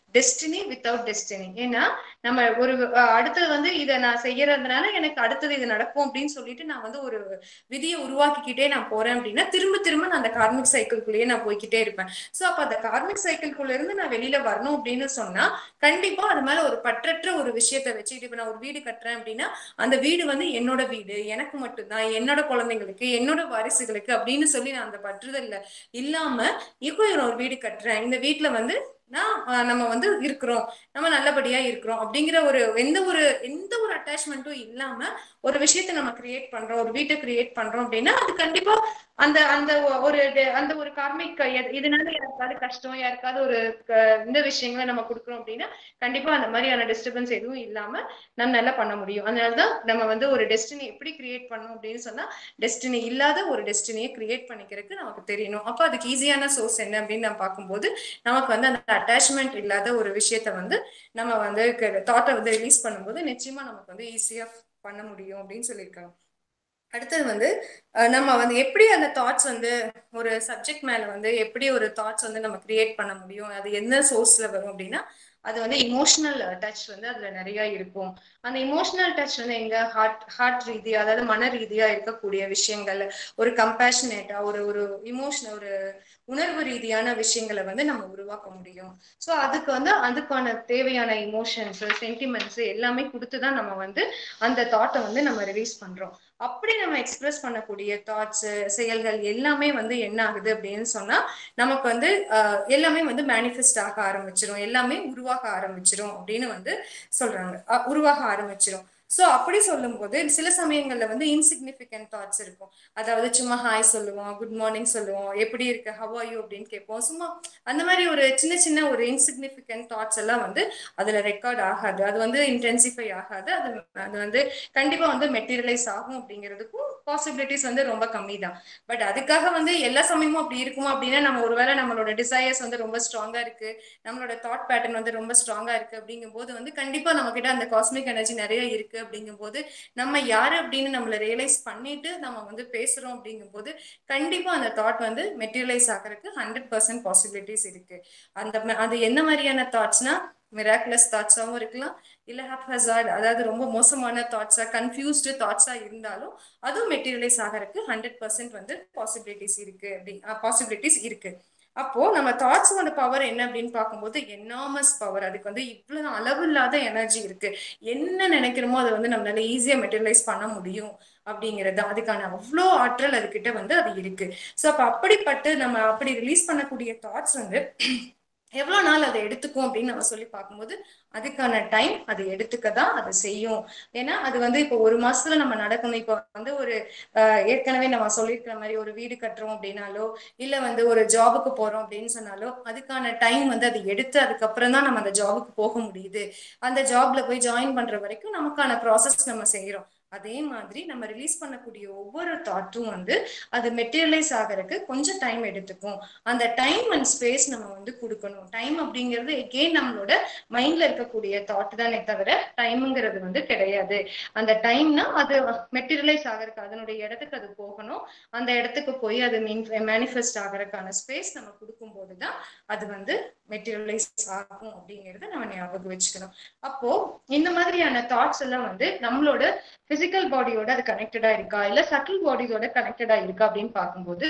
A: டெஸ்டினி வித்தவுட் டெஸ்டினி ஏன்னா நம்ம ஒரு அஹ், அடுத்தது வந்து இதை நான் செய்யறதுனால எனக்கு அடுத்தது இது நடக்கும் அப்படின்னு சொல்லிட்டு நான் வந்து ஒரு விதியை உருவாக்கிக்கிட்டே நான் போறேன் அப்படின்னா திரும்ப திரும்ப நான் அந்த கார்மிக் சைக்கிள்குள்ளேயே நான் போய்க்கிட்டே இருப்பேன் சோ அப்ப அந்த கார்மிக் சைக்கிள்குள்ள இருந்து நான் வெளியில வரணும் அப்படின்னு சொன்னா கண்டிப்பா அது மேல ஒரு பற்றற்ற ஒரு விஷயத்தை வச்சுக்கிட்டு இப்ப நான் ஒரு வீடு கட்டுறேன் அப்படின்னா அந்த வீடு வந்து என்னோட வீடு எனக்கு மட்டும்தான் என்னோட குழந்தைங்களுக்கு என்னோட வாரிசுகளுக்கு அப்படின்னு சொல்லி நான் அந்த பற்றுதல்ல இல்லாம இப்போ ஒரு வீடு கட்டுறேன் இந்த வீட்டுல வந்து நான் ஆஹ், நம்ம வந்து இருக்கிறோம் நம்ம நல்லபடியா இருக்கிறோம் அப்படிங்கிற ஒரு எந்த ஒரு எந்த ஒரு அட்டாச்மெண்ட்டும் இல்லாம ஒரு விஷயத்த நம்ம கிரியேட் பண்றோம் ஒரு வீட்டை கிரியேட் பண்றோம் அப்படின்னா அது கண்டிப்பா அந்த அந்த ஒ- ஒரு de- அந்த ஒரு கார்மிக் இதனால யாருக்காவது கஷ்டம் யாருக்காவது ஒரு க- இந்த விஷயங்களை நம்ம கொடுக்குறோம் அப்படின்னா கண்டிப்பா அந்த மாதிரியான டிஸ்டர்பன்ஸ் எதுவும் இல்லாம நம்ம நல்லா பண்ண முடியும் அதனாலதான் நம்ம வந்து ஒரு டெஸ்டினி எப்படி கிரியேட் பண்ணணும் அப்படின்னு சொன்னா டெஸ்டினி இல்லாத ஒரு டெஸ்டினியை கிரியேட் பண்ணிக்கிறதுக்கு நமக்கு தெரியணும் அப்போ அதுக்கு ஈஸியான சோர்ஸ் என்ன அப்படின்னு நம்ம பார்க்கும்போது நமக்கு வந்து அந்த அட்டாச்மெண்ட் இல்லாத ஒரு விஷயத்த வந்து நம்ம வந்து தாட்டை வந்து ரிலீஸ் பண்ணும்போது நிச்சயமா நமக்கு வந்து ஈஸியா பண்ண முடியும் அப்படின்னு சொல்லியிருக்காங்க அடுத்தது வந்து அஹ் நம்ம வந்து எப்படி அந்த தாட்ஸ் வந்து ஒரு சப்ஜெக்ட் மேல வந்து எப்படி ஒரு தாட்ஸ் வந்து நம்ம கிரியேட் பண்ண முடியும் அது என்ன சோர்ஸ்ல வரும் அப்படின்னா அது வந்து இமோஷனல் டச் வந்து அதுல நிறைய இருக்கும் அந்த இமோஷனல் டச் வந்து எங்க ஹார்ட் ஹார்ட் ரீதியா அதாவது மன ரீதியா இருக்கக்கூடிய விஷயங்கள் ஒரு கம்பேஷனேட்டா ஒரு ஒரு இமோஷனல் ஒரு உணர்வு ரீதியான விஷயங்களை வந்து நம்ம உருவாக்க முடியும் ஸோ அதுக்கு வந்து அதுக்கான தேவையான இமோஷன்ஸ் சென்டிமெண்ட்ஸ் எல்லாமே கொடுத்து தான் நம்ம வந்து அந்த தாட்டை வந்து நம்ம ரிலீஸ் பண்றோம் அப்படி நம்ம எக்ஸ்பிரஸ் பண்ணக்கூடிய தாட்ஸ் செயல்கள் எல்லாமே வந்து என்ன ஆகுது அப்படின்னு சொன்னா நமக்கு வந்து ஆஹ், எல்லாமே வந்து மேனிஃபெஸ்ட் ஆக ஆரம்பிச்சிரும் எல்லாமே உருவாக ஆரம்பிச்சிரும் அப்படின்னு வந்து சொல்றாங்க அஹ், உருவாக ஆரம்பிச்சிரும் ஸோ அப்படி சொல்லும்போது சில சமயங்கள்ல வந்து இன்சிக்னிஃபிகண்ட் தாட்ஸ் இருக்கும் அதாவது சும்மா ஹாய் சொல்லுவோம் குட் மார்னிங் சொல்லுவோம் எப்படி இருக்கு ஹவ் ஆர் யூ அப்படின்னு கேட்போம் சும்மா அந்த மாதிரி ஒரு சின்ன சின்ன ஒரு இன்சிக்னிஃபிகண்ட் தாட்ஸ் எல்லாம் வந்து அதுல ரெக்கார்ட் ஆகாது அது வந்து இன்டென்சிஃபை ஆகாது அது அது வந்து கண்டிப்பா வந்து மெட்டீரியலைஸ் ஆகும் அப்படிங்கிறதுக்கும் பாசிபிலிட்டிஸ் வந்து ரொம்ப கம்மி தான் பட் அதுக்காக வந்து எல்லா சமயமும் அப்படி இருக்குமா அப்படின்னா நம்ம ஒருவேளை நம்மளோட டிசையர்ஸ் வந்து ரொம்ப ஸ்ட்ராங்கா இருக்கு நம்மளோட தாட் பேட்டர்ன் வந்து ரொம்ப ஸ்ட்ராங்கா இருக்கு அப்படிங்கும் போது வந்து கண்டிப்பா நம்ம கிட்ட அந்த காஸ்மிக் எனர்ஜி நிறைய இருக்கு அப்படிங்கும் போது நம்ம யாரு அப்படின்னு நம்மள ரியலைஸ் பண்ணிட்டு நம்ம வந்து பேசுறோம் அப்படிங்கும் போது கண்டிப்பா அந்த தாட் வந்து மெட்டீரியலைஸ் ஆகிறதுக்கு ஹண்ட்ரட் பர்சன்ட் பாசிபிலிட்டிஸ் இருக்கு அந்த ம- அது என்ன மாதிரியான தாட்ஸ்னா மிராக்குலஸ் தாட்ஸாவும் இருக்கலாம் இல்ல ஹாப்ஹசார்ட் அதாவது ரொம்ப மோசமான தாட்ஸா கன்ஃபியூஸ்டு தாட்ஸா இருந்தாலும் அதுவும் மெட்டீரியலைஸ் ஆகிறதுக்கு ஹண்ட்ரட் பர்சன்ட் வந்து பாசிபிலிட்டிஸ் இருக்கு அப்படி பாசிபிலிட்டிஸ் இருக்கு அப்போ நம்ம தாட்ஸோட பவர் என்ன அப்படின்னு பார்க்கும்போது என்னாமஸ் பவர் அதுக்கு வந்து இவ்வளவு அளவில்லாத எனர்ஜி இருக்கு என்ன நினைக்கிறோமோ அதை வந்து நம்மளால ஈஸியா மெட்டீரியலைஸ் பண்ண முடியும் அப்படிங்கிறது அதுக்கான அவ்வளோ ஆற்றல் அதுகிட்ட வந்து அது இருக்கு ஸோ அப்ப அப்படிப்பட்டு நம்ம அப்படி ரிலீஸ் பண்ணக்கூடிய தாட்ஸ் வந்து எவ்வளவு நாள் அதை எடுத்துக்கும் அப்படின்னு நம்ம சொல்லி பார்க்கும்போது அதுக்கான டைம் அது எடுத்துக்க தான் அது செய்யும் ஏன்னா அது வந்து இப்போ ஒரு மாசத்துல நம்ம நடக்கணும் இப்போ வந்து ஒரு ஆஹ், ஏற்கனவே நம்ம சொல்லியிருக்கிற மாதிரி ஒரு வீடு கட்டுறோம் அப்படின்னாலோ இல்ல வந்து ஒரு ஜாபுக்கு போறோம் அப்படின்னு சொன்னாலோ அதுக்கான டைம் வந்து அது எடுத்து அதுக்கப்புறம் தான் நம்ம அந்த ஜாபுக்கு போக முடியுது அந்த ஜாப்ல போய் ஜாயின் பண்ற வரைக்கும் நமக்கான ப்ராசஸ் நம்ம செய்யறோம் அதே மாதிரி நம்ம ரிலீஸ் பண்ணக்கூடிய ஒவ்வொரு தாட்டும் வந்து அது மெட்டீரியலைஸ் ஆகிறதுக்கு கொஞ்சம் டைம் எடுத்துக்கும் அந்த டைம் அண்ட் ஸ்பேஸ் நம்ம வந்து கொடுக்கணும் டைம் அப்படிங்கிறது எகெயின் நம்மளோட மைண்ட்ல இருக்கக்கூடிய தாட் தானே தவிர டைம்ங்கிறது வந்து கிடையாது அந்த டைம்னா அது மெட்டீரியலைஸ் ஆகிறதுக்கு அதனுடைய இடத்துக்கு அது போகணும் அந்த இடத்துக்கு போய் அது மேனிஃபெஸ்ட் ஆகிறதுக்கான ஸ்பேஸ் நம்ம கொடுக்கும்போது தான் அது வந்து மெட்டீரியலைஸ் ஆகும் அப்படிங்கறத நம்ம ஞாபகம் வச்சுக்கணும் அப்போ இந்த மாதிரியான தாட்ஸ் எல்லாம் வந்து நம்மளோட பிசிக்கல் பாடியோட அது கனெக்டடா இருக்கா இல்ல சட்டில் பாடியோட கனெக்டடா இருக்கா அப்படின்னு பார்க்கும்போது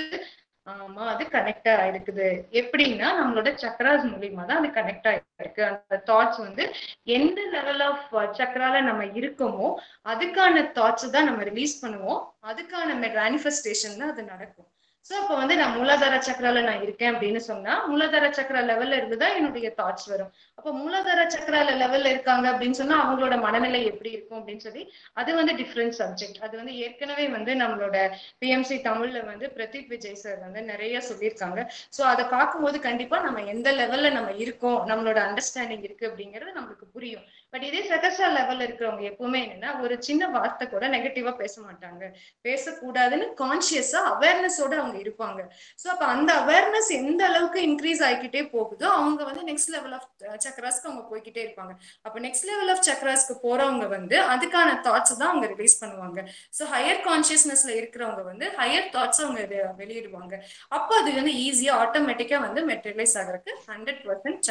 A: ஆமா அது கனெக்டா இருக்குது எப்படின்னா நம்மளோட சக்கராஸ் மூலியமா தான் அது கனெக்ட் ஆயிருக்கு அந்த தாட்ஸ் வந்து எந்த லெவல் ஆஃப் சக்கரால நம்ம இருக்கோமோ அதுக்கான தாட்ஸ் தான் நம்ம ரிலீஸ் பண்ணுவோம் அதுக்கான மேனிஃபெஸ்டேஷன் தான் அது நடக்கும் சோ அப்ப வந்து நான் மூலாதார சக்கரால நான் இருக்கேன் அப்படின்னு சொன்னா மூலாதார சக்கரா லெவல்ல இருந்துதான் என்னுடைய தாட்ஸ் வரும் அப்ப மூலாதார சக்கரால லெவல்ல இருக்காங்க அப்படின்னு சொன்னா அவங்களோட மனநிலை எப்படி இருக்கும் அப்படின்னு சொல்லி அது வந்து டிஃப்ரெண்ட் சப்ஜெக்ட் அது வந்து ஏற்கனவே வந்து நம்மளோட பிஎம்சி தமிழ்ல வந்து பிரதீப் விஜய் சார் வந்து நிறைய சொல்லியிருக்காங்க சோ அதை பார்க்கும்போது கண்டிப்பா நம்ம எந்த லெவல்ல நம்ம இருக்கோம் நம்மளோட அண்டர்ஸ்டாண்டிங் இருக்கு அப்படிங்கிறது நம்மளுக்கு புரியும் பட் இதே சகசா லெவல்ல இருக்கிறவங்க எப்பவுமே என்னன்னா ஒரு சின்ன வார்த்தை கூட நெகட்டிவா பேச மாட்டாங்க பேசக்கூடாதுன்னு கான்சியஸா அவேர்னஸோட அவங்க இருப்பாங்க சோ அப்ப அந்த அவேர்னஸ் எந்த அளவுக்கு இன்க்ரீஸ் ஆகிக்கிட்டே போகுதோ அவங்க வந்து நெக்ஸ்ட் லெவல் ஆஃப் சக்கராஸ்க்கு அவங்க போய்கிட்டே இருப்பாங்க அப்ப நெக்ஸ்ட் லெவல் ஆஃப் சக்கராஸ்க்கு போறவங்க வந்து அதுக்கான தாட்ஸ் தான் அவங்க ரிலீஸ் பண்ணுவாங்க ஸோ ஹையர் கான்சியஸ்னஸ்ல இருக்கிறவங்க வந்து ஹையர் தாட்ஸ் அவங்க வெ- வெளியிடுவாங்க அப்போ அது வந்து ஈஸியா ஆட்டோமேட்டிக்கா வந்து மெட்டீரியலைஸ் ஆகிறதுக்கு ஹண்ட்ரட் பர்சன்ட் சான்ஸ்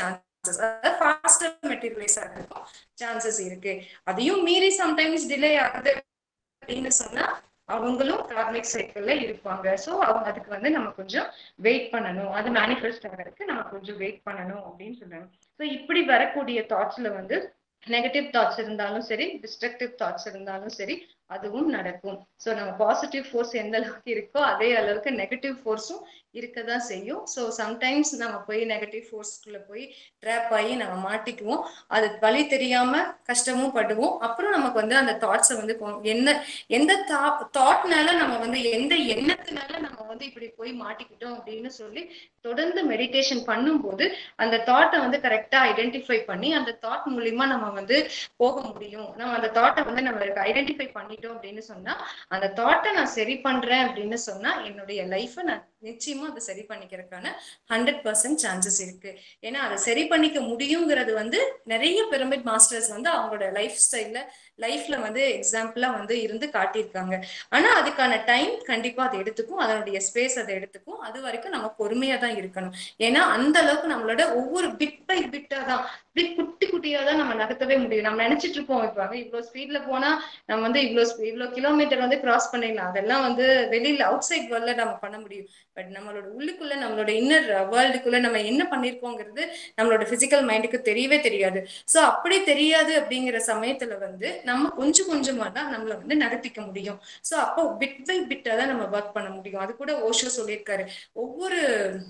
A: மாஸ்டர்ஸ் அதாவது ஃபாஸ்டர் மெட்டீரியலைஸ் ஆகிறதுக்கும் சான்சஸ் இருக்கு அதையும் மீறி சம்டைம்ஸ் டிலே ஆகுது அப்படின்னு சொன்னா அவங்களும் கார்மிக் சைக்கிள்ல இருப்பாங்க சோ அவங்க அதுக்கு வந்து நம்ம கொஞ்சம் வெயிட் பண்ணணும் அது மேனிஃபெஸ்ட் ஆகிறதுக்கு நம்ம கொஞ்சம் வெயிட் பண்ணணும் அப்படின்னு சொல்றாங்க ஸோ இப்படி வரக்கூடிய தாட்ஸ்ல வந்து நெகட்டிவ் தாட்ஸ் இருந்தாலும் சரி டிஸ்ட்ரக்டிவ் தாட்ஸ் இருந்தாலும் சரி அதுவும் நடக்கும் ஸோ நம்ம பாசிட்டிவ் ஃபோர்ஸ் எந்த அளவுக்கு இருக்கோ அதே அளவுக்கு நெகட்டிவ் ஃபோர்ஸும் இருக்க தான் செய்யும் ஸோ சம்டைம்ஸ் நம்ம போய் நெகட்டிவ் ஃபோர்ஸ்க்குள்ள போய் ட்ராப் ஆகி நம்ம மாட்டிக்குவோம் அது வழி தெரியாம கஷ்டமும் படுவோம் அப்புறம் நமக்கு வந்து அந்த தாட்ஸை வந்து கொ- என்ன எந்த தாட்னால நம்ம வந்து எந்த எண்ணத்தினால நம்ம வந்து இப்படி போய் மாட்டிக்கிட்டோம் அப்படின்னு சொல்லி தொடர்ந்து மெடிடேஷன் பண்ணும்போது அந்த தாட்டை வந்து கரெக்டா ஐடென்டிஃபை பண்ணி அந்த தாட் மூலியமா நம்ம வந்து போக முடியும் நம்ம அந்த தாட்டை வந்து நம்ம ஐடென்டிஃபை பண்ணிட்டோம் அப்படின்னு சொன்னா அந்த தாட்டை நான் சரி பண்றேன் அப்படின்னு சொன்னா என்னுடைய லைஃபை நான் நிச்சயமா அதை சரி பண்ணிக்கிறதுக்கான ஹண்ட்ரட் பர்சன்ட் சான்சஸ் இருக்கு ஏன்னா அதை சரி பண்ணிக்க முடியுங்கிறது வந்து நிறைய பிரமிட் மாஸ்டர்ஸ் வந்து அவங்களோட லைஃப் ஸ்டைல்ல லைஃப்ல வந்து எக்ஸாம்பிளா வந்து இருந்து காட்டியிருக்காங்க ஆனா அதுக்கான டைம் கண்டிப்பா அது எடுத்துக்கும் அதனுடைய ஸ்பேஸ் அதை எடுத்துக்கும் அது வரைக்கும் நம்ம பொறுமையா தான் இருக்கணும் ஏன்னா அந்த அளவுக்கு நம்மளோட ஒவ்வொரு பிட் பை பிட்டா தான் பிட் குட்டி குட்டியா தான் நம்ம நகர்த்தவே முடியும் நம்ம நினைச்சிட்டு இருப்போம் இப்ப வந்து இவ்வளவு ஸ்பீட்ல போனா நம்ம வந்து இவ்வளவு இவ்வளவு கிலோமீட்டர் வந்து கிராஸ் பண்ணிடலாம் அதெல்லாம் வந்து வெளியில அவுட் சைட் வேர்ல்ட்ல நம்ம பண்ண முடியும் பட் நம்மளோட உள்ளுக்குள்ள நம்மளோட இன்னர் வேர்ல்டுக்குள்ள நம்ம என்ன பண்ணிருக்கோங்கிறது நம்மளோட பிசிக்கல் மைண்டுக்கு தெரியவே தெரியாது சோ அப்படி தெரியாது அப்படிங்கிற சமயத்துல வந்து நம்ம கொஞ்சம் கொஞ்சமா தான் நம்மள வந்து நகர்த்திக்க முடியும் சோ அப்போ பிட் பை பிட்டா தான் நம்ம ஒர்க் பண்ண முடியும் அது கூட ஓஷோ சொல்லியிருக்காரு ஒவ்வொரு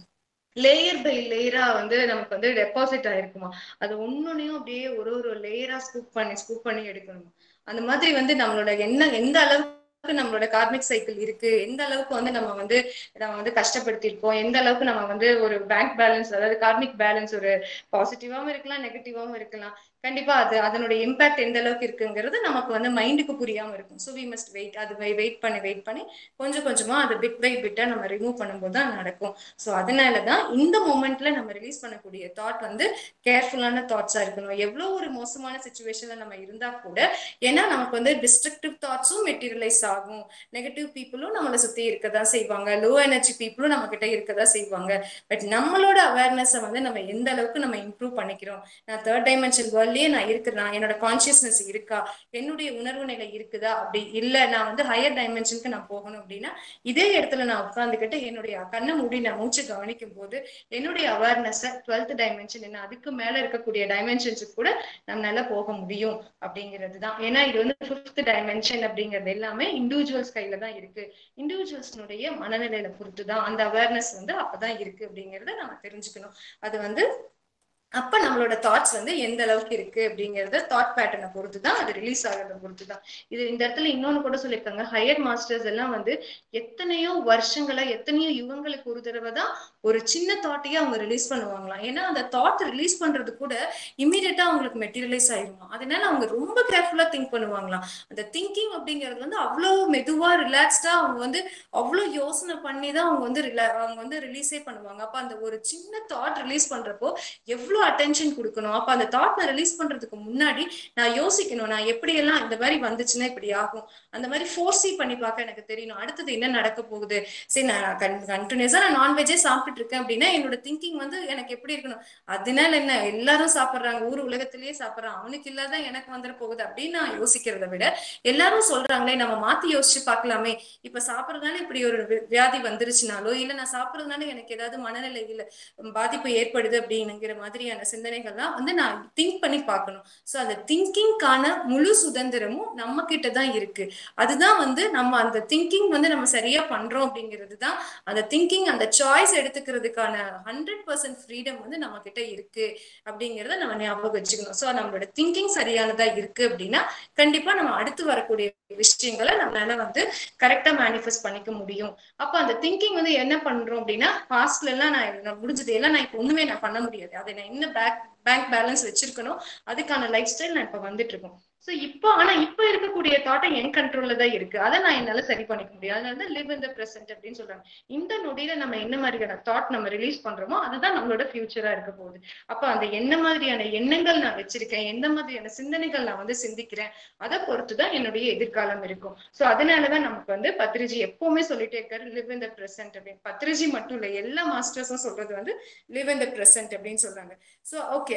A: லேயர் பை லேயரா வந்து நமக்கு வந்து டெபாசிட் ஆயிருக்குமா அது ஒன்னொன்னையும் அப்படியே ஒரு ஒரு லேயரா ஸ்கூப் பண்ணி ஸ்கூப் பண்ணி எடுக்கணும் அந்த மாதிரி வந்து நம்மளோட என்ன எந்த அளவுக்கு நம்மளோட கார்மிக் சைக்கிள் இருக்கு எந்த அளவுக்கு வந்து நம்ம வந்து நம்ம வந்து கஷ்டப்படுத்திருக்கோம் எந்த அளவுக்கு நம்ம வந்து ஒரு பேங்க் பேலன்ஸ் அதாவது கார்மிக் பேலன்ஸ் ஒரு பாசிட்டிவாவும் இருக்கலாம் நெகட்டிவாவும் இருக்கலாம் கண்டிப்பா அது அதனுடைய இம்பாக்ட் எந்த அளவுக்கு இருக்குங்கிறது நமக்கு வந்து மைண்டுக்கு புரியாம இருக்கும் ஸோ வி மஸ்ட் வெயிட் அது வெயிட் பண்ணி வெயிட் பண்ணி கொஞ்சம் கொஞ்சமா அது பிட் பை பிட்டா நம்ம ரிமூவ் பண்ணும்போது தான் நடக்கும் ஸோ அதனாலதான் இந்த மூமெண்ட்ல நம்ம ரிலீஸ் பண்ணக்கூடிய தாட் வந்து கேர்ஃபுல்லான தாட்ஸா இருக்கணும் எவ்வளோ ஒரு மோசமான சுச்சுவேஷன்ல நம்ம இருந்தா கூட ஏன்னா நமக்கு வந்து டிஸ்ட்ரக்டிவ் தாட்ஸும் மெட்டீரியலைஸ் ஆகும் நெகட்டிவ் பீப்புளும் நம்மளை சுத்தி இருக்கதான் செய்வாங்க லோ எனர்ஜி பீப்புளும் நம்ம கிட்ட இருக்கதான் செய்வாங்க பட் நம்மளோட அவேர்னஸை வந்து நம்ம எந்த அளவுக்கு நம்ம இம்ப்ரூவ் பண்ணிக்கிறோம் நான் தேர்ட் டைமென்ஷன் வேர்ல்ட்லயே நான் இருக்கிறேன் என்னோட கான்சியஸ்னஸ் இருக்கா என்னுடைய உணர்வு நிலை இருக்குதா அப்படி இல்ல நான் வந்து ஹையர் டைமென்ஷனுக்கு நான் போகணும் அப்படின்னா இதே இடத்துல நான் உட்காந்துக்கிட்டு என்னுடைய கண்ணை மூடி நான் மூச்சு கவனிக்கும் போது என்னுடைய அவேர்னஸை டுவெல்த் டைமென்ஷன் என்ன அதுக்கு மேல இருக்கக்கூடிய டைமென்ஷன்ஸுக்கு கூட நம்மளால போக முடியும் அப்படிங்கிறது தான் ஏன்னா இது வந்து ஃபிஃப்த் டைமென்ஷன் அப்படிங்கிறது எல்லாமே இண்டிவிஜுவல்ஸ் கையில தான் இருக்கு இண்டிவிஜுவல்ஸ்னுடைய மனநிலையில பொறுத்து தான் அந்த அவேர்னஸ் வந்து அப்பதான் இருக்கு அப்படிங்கறத நம்ம தெரிஞ்சுக்கணும் அது வந்து அப்ப நம்மளோட தாட்ஸ் வந்து எந்த அளவுக்கு இருக்கு அப்படிங்கறத தாட் பேட்டர்னை பொறுத்து தான் அது ரிலீஸ் ஆகிறத பொறுத்து தான் இது இந்த இடத்துல இன்னொன்னு கூட சொல்லியிருக்காங்க ஹையர் மாஸ்டர்ஸ் எல்லாம் வந்து எத்தனையோ வருஷங்களா எத்தனையோ யுகங்களுக்கு ஒரு தடவை தான் ஒரு சின்ன தாட்டையே அவங்க ரிலீஸ் பண்ணுவாங்களாம் ஏன்னா அந்த தாட் ரிலீஸ் பண்றது கூட இம்மீடியட்டா அவங்களுக்கு மெட்டீரியலைஸ் ஆயிருமா அதனால அவங்க ரொம்ப கேர்ஃபுல்லா திங்க் பண்ணுவாங்களாம் அந்த திங்கிங் அப்படிங்கிறது வந்து அவ்வளவு மெதுவா ரிலாக்ஸ்டா அவங்க வந்து அவ்வளவு யோசனை பண்ணி தான் அவங்க வந்து ரிலா அவங்க வந்து ரிலீஸே பண்ணுவாங்க அப்ப அந்த ஒரு சின்ன தாட் ரிலீஸ் பண்றப்போ எவ்வளவு அட்டென்ஷன் கொடுக்கணும் அப்ப அந்த தாட் நான் ரிலீஸ் பண்றதுக்கு முன்னாடி நான் யோசிக்கணும் நான் எப்படி எல்லாம் இந்த மாதிரி வந்துச்சுன்னா இப்படி ஆகும் அந்த மாதிரி ஃபோர்ஸி பண்ணி பார்க்க எனக்கு தெரியணும் அடுத்தது என்ன நடக்க போகுது சரி நான் கண்டினியூஸா நான் நான்வெஜ்ஜே சாப்பிட்டுட்டு இருக்கேன் அப்படின்னா என்னோட திங்கிங் வந்து எனக்கு எப்படி இருக்கணும் அதனால என்ன எல்லாரும் சாப்பிடுறாங்க ஊர் உலகத்திலேயே சாப்பிடுறான் அவனுக்கு இல்லாத எனக்கு வந்துட போகுது அப்படின்னு நான் யோசிக்கிறத விட எல்லாரும் சொல்றாங்களே நம்ம மாத்தி யோசிச்சு பார்க்கலாமே இப்ப சாப்பிடுறதுனால இப்படி ஒரு வி- வியாதி வந்துருச்சுனாலோ இல்ல நான் சாப்பிடுறதுனால எனக்கு ஏதாவது மனநிலையில பாதிப்பு ஏற்படுது அப்படிங்கிற மாதிரியான சிந்தனைகள்லாம் வந்து நான் திங்க் பண்ணி பார்க்கணும் ஸோ அந்த திங்கிங்கான முழு சுதந்திரமும் நம்ம கிட்ட தான் இருக்கு அதுதான் வந்து நம்ம அந்த திங்கிங் வந்து நம்ம சரியா பண்றோம் அப்படிங்கிறது தான் அந்த திங்கிங் அந்த சாய்ஸ் எடுத்துக்கிறதுக்கான ஹண்ட்ரட் பர்சன்ட் ஃப்ரீடம் வந்து நம்ம கிட்ட இருக்கு அப்படிங்கிறத நம்ம ஞாபகம் வச்சுக்கணும் ஸோ நம்மளோட திங்கிங் சரியானதா இருக்கு அப்படின்னா கண்டிப்பா நம்ம அடுத்து வரக்கூடிய விஷயங்களை நம்மளால வந்து கரெக்டா மேனிஃபெஸ்ட் பண்ணிக்க முடியும் அப்ப அந்த திங்கிங் வந்து என்ன பண்றோம் அப்படின்னா பாஸ்ட்ல எல்லாம் நான் நான் முடிஞ்சது எல்லாம் நான் இப்ப ஒண்ணுமே நான் பண்ண முடியாது அதை நான் என்ன பேக் பேங்க் பேலன்ஸ் வச்சிருக்கணும் அதுக்கான லைஃப் ஸ்டைல் நான் இப்ப வந்துட்டு இருக்கோம் சோ இப்போ ஆனா இப்ப இருக்கக்கூடிய தாட்டை என் கண்ட்ரோல்ல தான் இருக்கு அதை நான் என்னால சரி பண்ணிக்க முடியும் அதனால தான் லிவ் இன் த பிரசன்ட் அப்படின்னு சொல்றாங்க இந்த நொடியில நம்ம என்ன மாதிரியான தாட் நம்ம ரிலீஸ் பண்றோமோ அதுதான் நம்மளோட ஃபியூச்சரா இருக்க போகுது அப்ப அந்த என்ன மாதிரியான எண்ணங்கள் நான் வச்சிருக்கேன் எந்த மாதிரியான சிந்தனைகள் நான் வந்து சிந்திக்கிறேன் அதை பொறுத்துதான் என்னுடைய எதிர்காலம் இருக்கும் சோ அதனாலதான் நமக்கு வந்து பத்ரிஜி எப்பவுமே சொல்லிட்டே இருக்காரு லிவ் இன் த பிரசன்ட் அப்படின்னு பத்ரிஜி மட்டும் இல்ல எல்லா மாஸ்டர்ஸும் சொல்றது வந்து லிவ் இன் த பிரசன்ட் அப்படின்னு சொல்றாங்க சோ ஓகே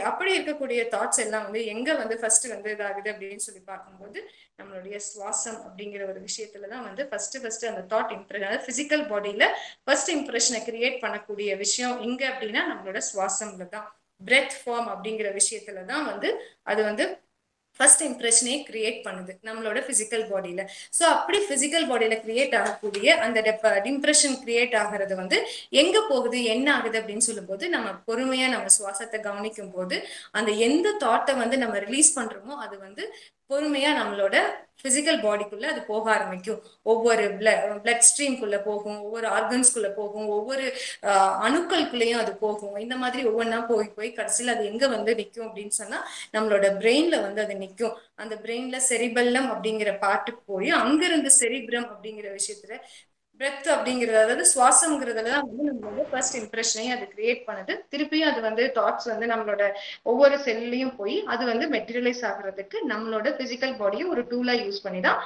A: அப்படி இருக்கக்கூடிய தாட்ஸ் எல்லாம் வந்து எங்க வந்து ஃபர்ஸ்ட் வந்து இதாகுது அப்படின்னு சொல்லி பார்க்கும்போது நம்மளுடைய சுவாசம் அப்படிங்கிற ஒரு விஷயத்துல தான் வந்து ஃபர்ஸ்ட் ஃபர்ஸ்ட் அந்த தாட் இம்ப்ரெஷன் அதாவது பிசிக்கல் பாடியில ஃபர்ஸ்ட் இம்ப்ரெஷனை கிரியேட் பண்ணக்கூடிய விஷயம் எங்க அப்படின்னா நம்மளோட சுவாசம்ல தான் பிரெத் ஃபார்ம் அப்படிங்கிற விஷயத்துல தான் வந்து அது வந்து ஃபர்ஸ்ட் இம்ப்ரெஷனே கிரியேட் பண்ணுது நம்மளோட பிசிக்கல் பாடியில ஸோ அப்படி பிசிக்கல் பாடியில கிரியேட் ஆகக்கூடிய அந்த இம்ப்ரெஷன் கிரியேட் ஆகிறது வந்து எங்க போகுது என்ன ஆகுது அப்படின்னு சொல்லும்போது நம்ம பொறுமையா நம்ம சுவாசத்தை கவனிக்கும் போது அந்த எந்த தாட்டை வந்து நம்ம ரிலீஸ் பண்றோமோ அது வந்து பொறுமையா நம்மளோட பிசிக்கல் பாடிக்குள்ள அது போக ஆரம்பிக்கும் ஒவ்வொரு பிளட் ஸ்ட்ரீம்குள்ள போகும் ஒவ்வொரு ஆர்கன்ஸ்குள்ள போகும் ஒவ்வொரு அணுக்களுக்குள்ளேயும் அது போகும் இந்த மாதிரி ஒவ்வொன்றா போய் போய் கடைசியில் அது எங்க வந்து நிற்கும் அப்படின்னு சொன்னா நம்மளோட பிரெயின்ல வந்து அது நிற்கும் அந்த பிரெயின்ல செரிபல்லம் அப்படிங்கிற பாட்டுக்கு போய் அங்கிருந்து செரிபிரம் அப்படிங்கிற விஷயத்துல பிரெத் அப்படிங்கிறது அதாவது சுவாசம்ங்கிறதுல தான் வந்து நம்மளோட ஃபர்ஸ்ட் இம்ப்ரெஷனை அது கிரியேட் பண்ணுது திருப்பியும் அது வந்து தாட்ஸ் வந்து நம்மளோட ஒவ்வொரு செல்லையும் போய் அது வந்து மெட்டீரியலைஸ் ஆகுறதுக்கு நம்மளோட பிசிக்கல் பாடியை ஒரு டூலா யூஸ் பண்ணி தான்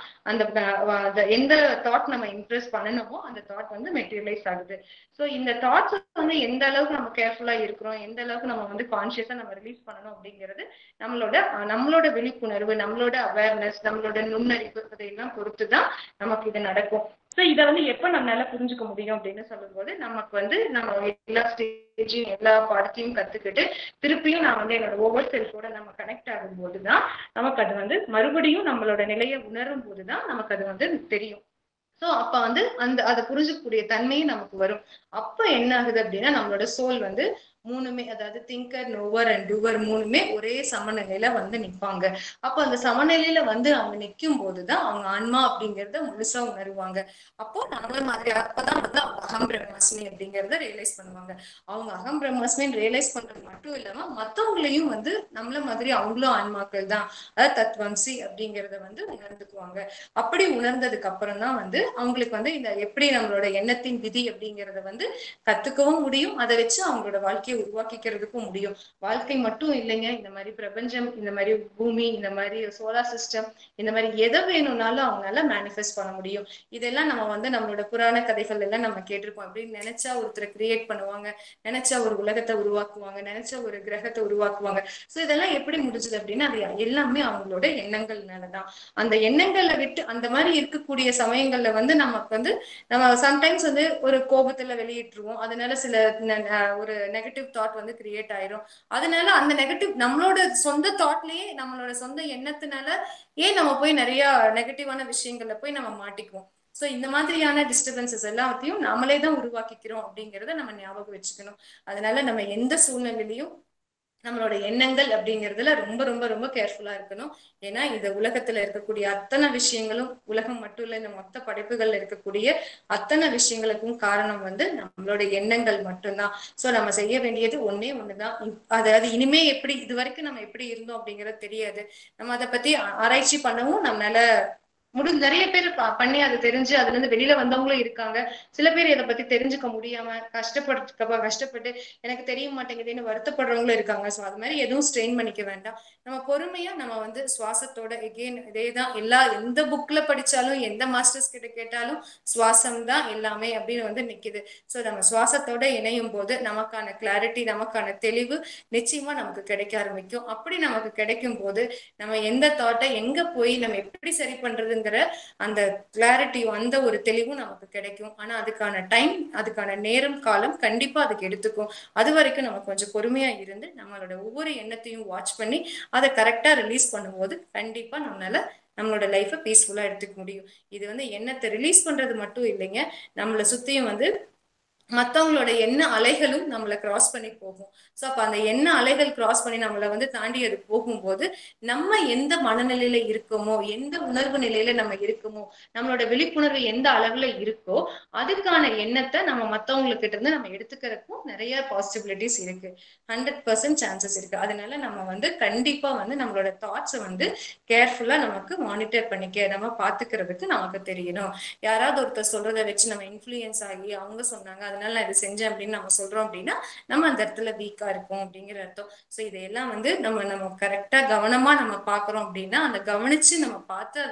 A: அந்த எந்த தாட் நம்ம இம்ப்ரெஸ் பண்ணணுமோ அந்த தாட் வந்து மெட்டீரியலைஸ் ஆகுது ஸோ இந்த தாட்ஸ் வந்து எந்த அளவுக்கு நம்ம கேர்ஃபுல்லா இருக்கிறோம் எந்த அளவுக்கு நம்ம வந்து கான்சியஸா நம்ம ரிலீஸ் பண்ணணும் அப்படிங்கிறது நம்மளோட நம்மளோட விழிப்புணர்வு நம்மளோட அவேர்னஸ் நம்மளோட நுண்ணறிவு அதையெல்லாம் பொறுத்து தான் நமக்கு இது நடக்கும் ஸோ இதை வந்து எப்போ நம்மளால புரிஞ்சுக்க முடியும் அப்படின்னு சொல்லும்போது நமக்கு வந்து நம்ம எல்லா ஸ்டேஜையும் எல்லா பாடத்தையும் கத்துக்கிட்டு திருப்பியும் நான் வந்து என்னோட ஒவ்வொரு செல்ஃபோட நம்ம கனெக்ட் ஆகும்போது தான் நமக்கு அது வந்து மறுபடியும் நம்மளோட நிலையை உணரும் போது தான் நமக்கு அது வந்து தெரியும் ஸோ அப்ப வந்து அந்த அதை புரிஞ்சுக்கக்கூடிய தன்மையும் நமக்கு வரும் அப்ப என்ன ஆகுது அப்படின்னா நம்மளோட சோல் வந்து மூணுமே அதாவது திங்கர் நோவர் அண்ட் டூவர் மூணுமே ஒரே சமநிலையில வந்து நிற்பாங்க அப்போ அந்த சமநிலையில வந்து அவங்க நிற்கும் போதுதான் அவங்க ஆன்மா அப்படிங்கிறத முழுசா உணருவாங்க அப்போ நம்மள மாதிரி அப்பதான் வந்து அவங்க அகம் பிரம்மாஸ்மி அப்படிங்கிறத ரியலைஸ் பண்ணுவாங்க அவங்க அகம் பிரம்மாஸ்மின்னு ரியலைஸ் பண்றது மட்டும் இல்லாம மத்தவங்களையும் வந்து நம்மள மாதிரி அவங்களும் ஆன்மாக்கள் தான் அதாவது தத்வம்சி அப்படிங்கிறத வந்து உணர்ந்துக்குவாங்க அப்படி உணர்ந்ததுக்கு அப்புறம் தான் வந்து அவங்களுக்கு வந்து இந்த எப்படி நம்மளோட எண்ணத்தின் விதி அப்படிங்கிறத வந்து கத்துக்கவும் முடியும் அதை வச்சு அவங்களோட வாழ்க்கையை உருவாக்கிக்கிறதுக்கும் முடியும் வாழ்க்கை மட்டும் இல்லைங்க இந்த மாதிரி பிரபஞ்சம் இந்த மாதிரி பூமி இந்த மாதிரி சோலார் சிஸ்டம் இந்த மாதிரி எதை வேணும்னாலும் அவங்களால மேனிஃபெஸ்ட் பண்ண முடியும் இதெல்லாம் நம்ம வந்து நம்மளோட புராண கதைகள் எல்லாம் நம்ம கேட்டிருப்போம் அப்படின்னு நினைச்சா ஒருத்தரை கிரியேட் பண்ணுவாங்க நினைச்சா ஒரு உலகத்தை உருவாக்குவாங்க நினைச்ச ஒரு கிரகத்தை உருவாக்குவாங்க சோ இதெல்லாம் எப்படி முடிஞ்சது அப்படின்னா அது எல்லாமே அவங்களோட எண்ணங்கள்னாலதான் அந்த எண்ணங்களை விட்டு அந்த மாதிரி இருக்கக்கூடிய சமயங்கள்ல வந்து நமக்கு வந்து நம்ம சம்டைம்ஸ் வந்து ஒரு கோபத்துல வெளியிட்டுருவோம் அதனால சில ஒரு நெகட்டிவ் தாட் வந்து கிரியேட் ஆயிரும் அதனால அந்த நெகட்டிவ் நம்மளோட சொந்த தாட்லயே நம்மளோட சொந்த எண்ணத்தினால ஏன் நம்ம போய் நிறைய நெகட்டிவான விஷயங்கள்ல போய் நம்ம மாட்டிக்குவோம் ஸோ இந்த மாதிரியான டிஸ்டர்பன்சஸ் எல்லாத்தையும் நாமளே தான் உருவாக்கிக்கிறோம் அப்படிங்கிறத நம்ம ஞாபகம் வச்சுக்கணும் அதனால நம்ம எந்த சூழ்நிலையிலையும் நம்மளோட எண்ணங்கள் அப்படிங்கிறதுல ரொம்ப ரொம்ப ரொம்ப கேர்ஃபுல்லா இருக்கணும் ஏன்னா இந்த உலகத்துல இருக்கக்கூடிய அத்தனை விஷயங்களும் உலகம் மட்டும் இல்ல இந்த மொத்த படைப்புகள்ல இருக்கக்கூடிய அத்தனை விஷயங்களுக்கும் காரணம் வந்து நம்மளோட எண்ணங்கள் மட்டும்தான் சோ நம்ம செய்ய வேண்டியது ஒன்னே ஒண்ணுதான் அதாவது இனிமே எப்படி இது வரைக்கும் நம்ம எப்படி இருந்தோம் அப்படிங்கிறது தெரியாது நம்ம அதை பத்தி ஆராய்ச்சி பண்ணவும் நம்மளால முடிஞ்ச நிறைய பேர் பண்ணி அது தெரிஞ்சு அதுல இருந்து வெளியில வந்தவங்களும் இருக்காங்க சில பேர் இதை பத்தி தெரிஞ்சுக்க முடியாம கஷ்டப்பட்டு கஷ்டப்பட்டு எனக்கு தெரிய மாட்டேங்குதுன்னு வருத்தப்படுறவங்களும் இருக்காங்க ஸோ அது மாதிரி எதுவும் ஸ்ட்ரெயின் பண்ணிக்க வேண்டாம் நம்ம பொறுமையா நம்ம வந்து சுவாசத்தோட எகெயின் இதே தான் எல்லா எந்த புக்ல படிச்சாலும் எந்த மாஸ்டர்ஸ் கிட்ட கேட்டாலும் சுவாசம் தான் எல்லாமே அப்படின்னு வந்து நிக்குது ஸோ நம்ம சுவாசத்தோட இணையும் போது நமக்கான கிளாரிட்டி நமக்கான தெளிவு நிச்சயமா நமக்கு கிடைக்க ஆரம்பிக்கும் அப்படி நமக்கு கிடைக்கும் போது நம்ம எந்த தாட்டை எங்க போய் நம்ம எப்படி சரி பண்றதுங்கிற அந்த கிளாரிட்டியும் அந்த ஒரு தெளிவும் நமக்கு கிடைக்கும் ஆனா அதுக்கான டைம் அதுக்கான நேரம் காலம் கண்டிப்பா அதுக்கு எடுத்துக்கும் அது வரைக்கும் நம்ம கொஞ்சம் பொறுமையா இருந்து நம்மளோட ஒவ்வொரு எண்ணத்தையும் வாட்ச் பண்ணி அதை கரெக்டா ரிலீஸ் பண்ணும்போது கண்டிப்பா நம்மளால நம்மளோட லைஃப்பை பீஸ்ஃபுல்லா எடுத்துக்க முடியும் இது வந்து எண்ணத்தை ரிலீஸ் பண்றது மட்டும் இல்லைங்க நம்மளை சுத்தியும் வந்து மற்றவங்களோட எண்ண அலைகளும் நம்மளை கிராஸ் பண்ணி போகும் ஸோ அப்போ அந்த எண்ண அலைகள் கிராஸ் பண்ணி நம்மளை வந்து தாண்டி அது போகும்போது நம்ம எந்த மனநிலையில இருக்கோமோ எந்த உணர்வு நிலையில நம்ம இருக்கோமோ நம்மளோட விழிப்புணர்வு எந்த அளவுல இருக்கோ அதுக்கான எண்ணத்தை நம்ம மற்றவங்களுக்கு இருந்து நம்ம எடுத்துக்கிறதுக்கும் நிறைய பாசிபிலிட்டிஸ் இருக்கு ஹண்ட்ரட் பர்சன்ட் சான்சஸ் இருக்கு அதனால நம்ம வந்து கண்டிப்பா வந்து நம்மளோட தாட்ஸை வந்து கேர்ஃபுல்லா நமக்கு மானிட்டர் பண்ணிக்க நம்ம பாத்துக்கிறதுக்கு நமக்கு தெரியணும் யாராவது ஒருத்தர் சொல்றதை வச்சு நம்ம இன்ஃபுளுயன்ஸ் ஆகி அவங்க சொன்னாங்க அதனால நான் இது செஞ்சேன் அப்படின்னு நம்ம சொல்றோம் அப்படின்னா நம்ம அந்த இடத்துல வீக்கா இருக்கும் அப்படிங்கிற அர்த்தம் ஸோ இதையெல்லாம் வந்து நம்ம நம்ம கரெக்டா கவனமா நம்ம பாக்குறோம் அப்படின்னா அந்த கவனிச்சு நம்ம பார்த்து அதை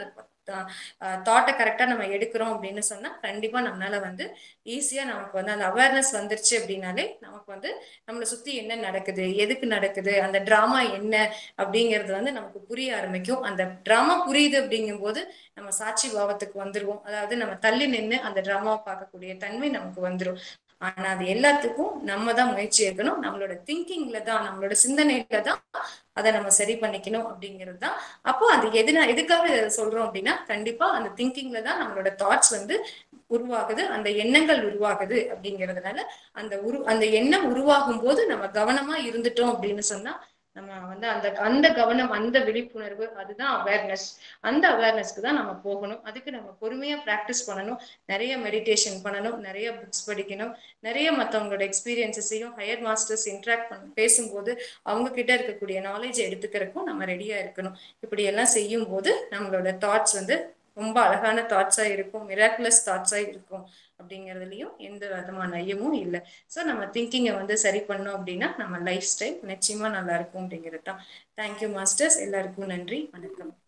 A: தாட்டை கரெக்டாக நம்ம எடுக்கிறோம் அப்படின்னு சொன்னால் கண்டிப்பாக நம்மளால வந்து ஈஸியாக நமக்கு வந்து அந்த அவேர்னஸ் வந்துருச்சு அப்படின்னாலே நமக்கு வந்து நம்மளை சுற்றி என்ன நடக்குது எதுக்கு நடக்குது அந்த ட்ராமா என்ன அப்படிங்கிறது வந்து நமக்கு புரிய ஆரம்பிக்கும் அந்த ட்ராமா புரியுது அப்படிங்கும்போது நம்ம சாட்சி பாவத்துக்கு வந்துருவோம் அதாவது நம்ம தள்ளி நின்று அந்த ட்ராமாவை பார்க்கக்கூடிய தன்மை நமக்கு வந்துடும் ஆனா அது எல்லாத்துக்கும் நம்ம தான் முயற்சி எடுக்கணும் நம்மளோட திங்கிங்ல தான் நம்மளோட சிந்தனையில தான் அதை நம்ம சரி பண்ணிக்கணும் அப்படிங்கிறது தான் அப்போ அது எதுனா எதுக்காக சொல்றோம் அப்படின்னா கண்டிப்பா அந்த திங்கிங்ல தான் நம்மளோட தாட்ஸ் வந்து உருவாகுது அந்த எண்ணங்கள் உருவாகுது அப்படிங்கிறதுனால அந்த உரு அந்த எண்ணம் உருவாகும் போது நம்ம கவனமா இருந்துட்டோம் அப்படின்னு சொன்னா நம்ம வந்து அந்த அந்த கவனம் அந்த விழிப்புணர்வு அதுதான் அவேர்னஸ் அந்த அவேர்னஸ்க்கு தான் நம்ம போகணும் அதுக்கு நம்ம பொறுமையா ப்ராக்டிஸ் பண்ணணும் நிறைய மெடிடேஷன் பண்ணணும் நிறைய புக்ஸ் படிக்கணும் நிறைய மற்றவங்களோட எக்ஸ்பீரியன்ஸஸையும் ஹையர் மாஸ்டர்ஸ் இன்ட்ராக்ட் பண்ண பேசும்போது அவங்க கிட்ட இருக்கக்கூடிய நாலேஜ் எடுத்துக்கிறதுக்கும் நம்ம ரெடியா இருக்கணும் இப்படி எல்லாம் செய்யும் போது நம்மளோட தாட்ஸ் வந்து ரொம்ப அழகான தாட்ஸா இருக்கும் மிராக்குலஸ் தாட்ஸா இருக்கும் அப்படிங்கிறதுலயும் எந்த விதமான ஐயமும் இல்லை ஸோ நம்ம திங்கிங்கை வந்து சரி பண்ணோம் அப்படின்னா நம்ம லைஃப் ஸ்டைல் நிச்சயமா நல்லா இருக்கும் அப்படிங்கிறது தான் தேங்க்யூ மாஸ்டர்ஸ் எல்லாருக்கும் நன்றி வணக்கம்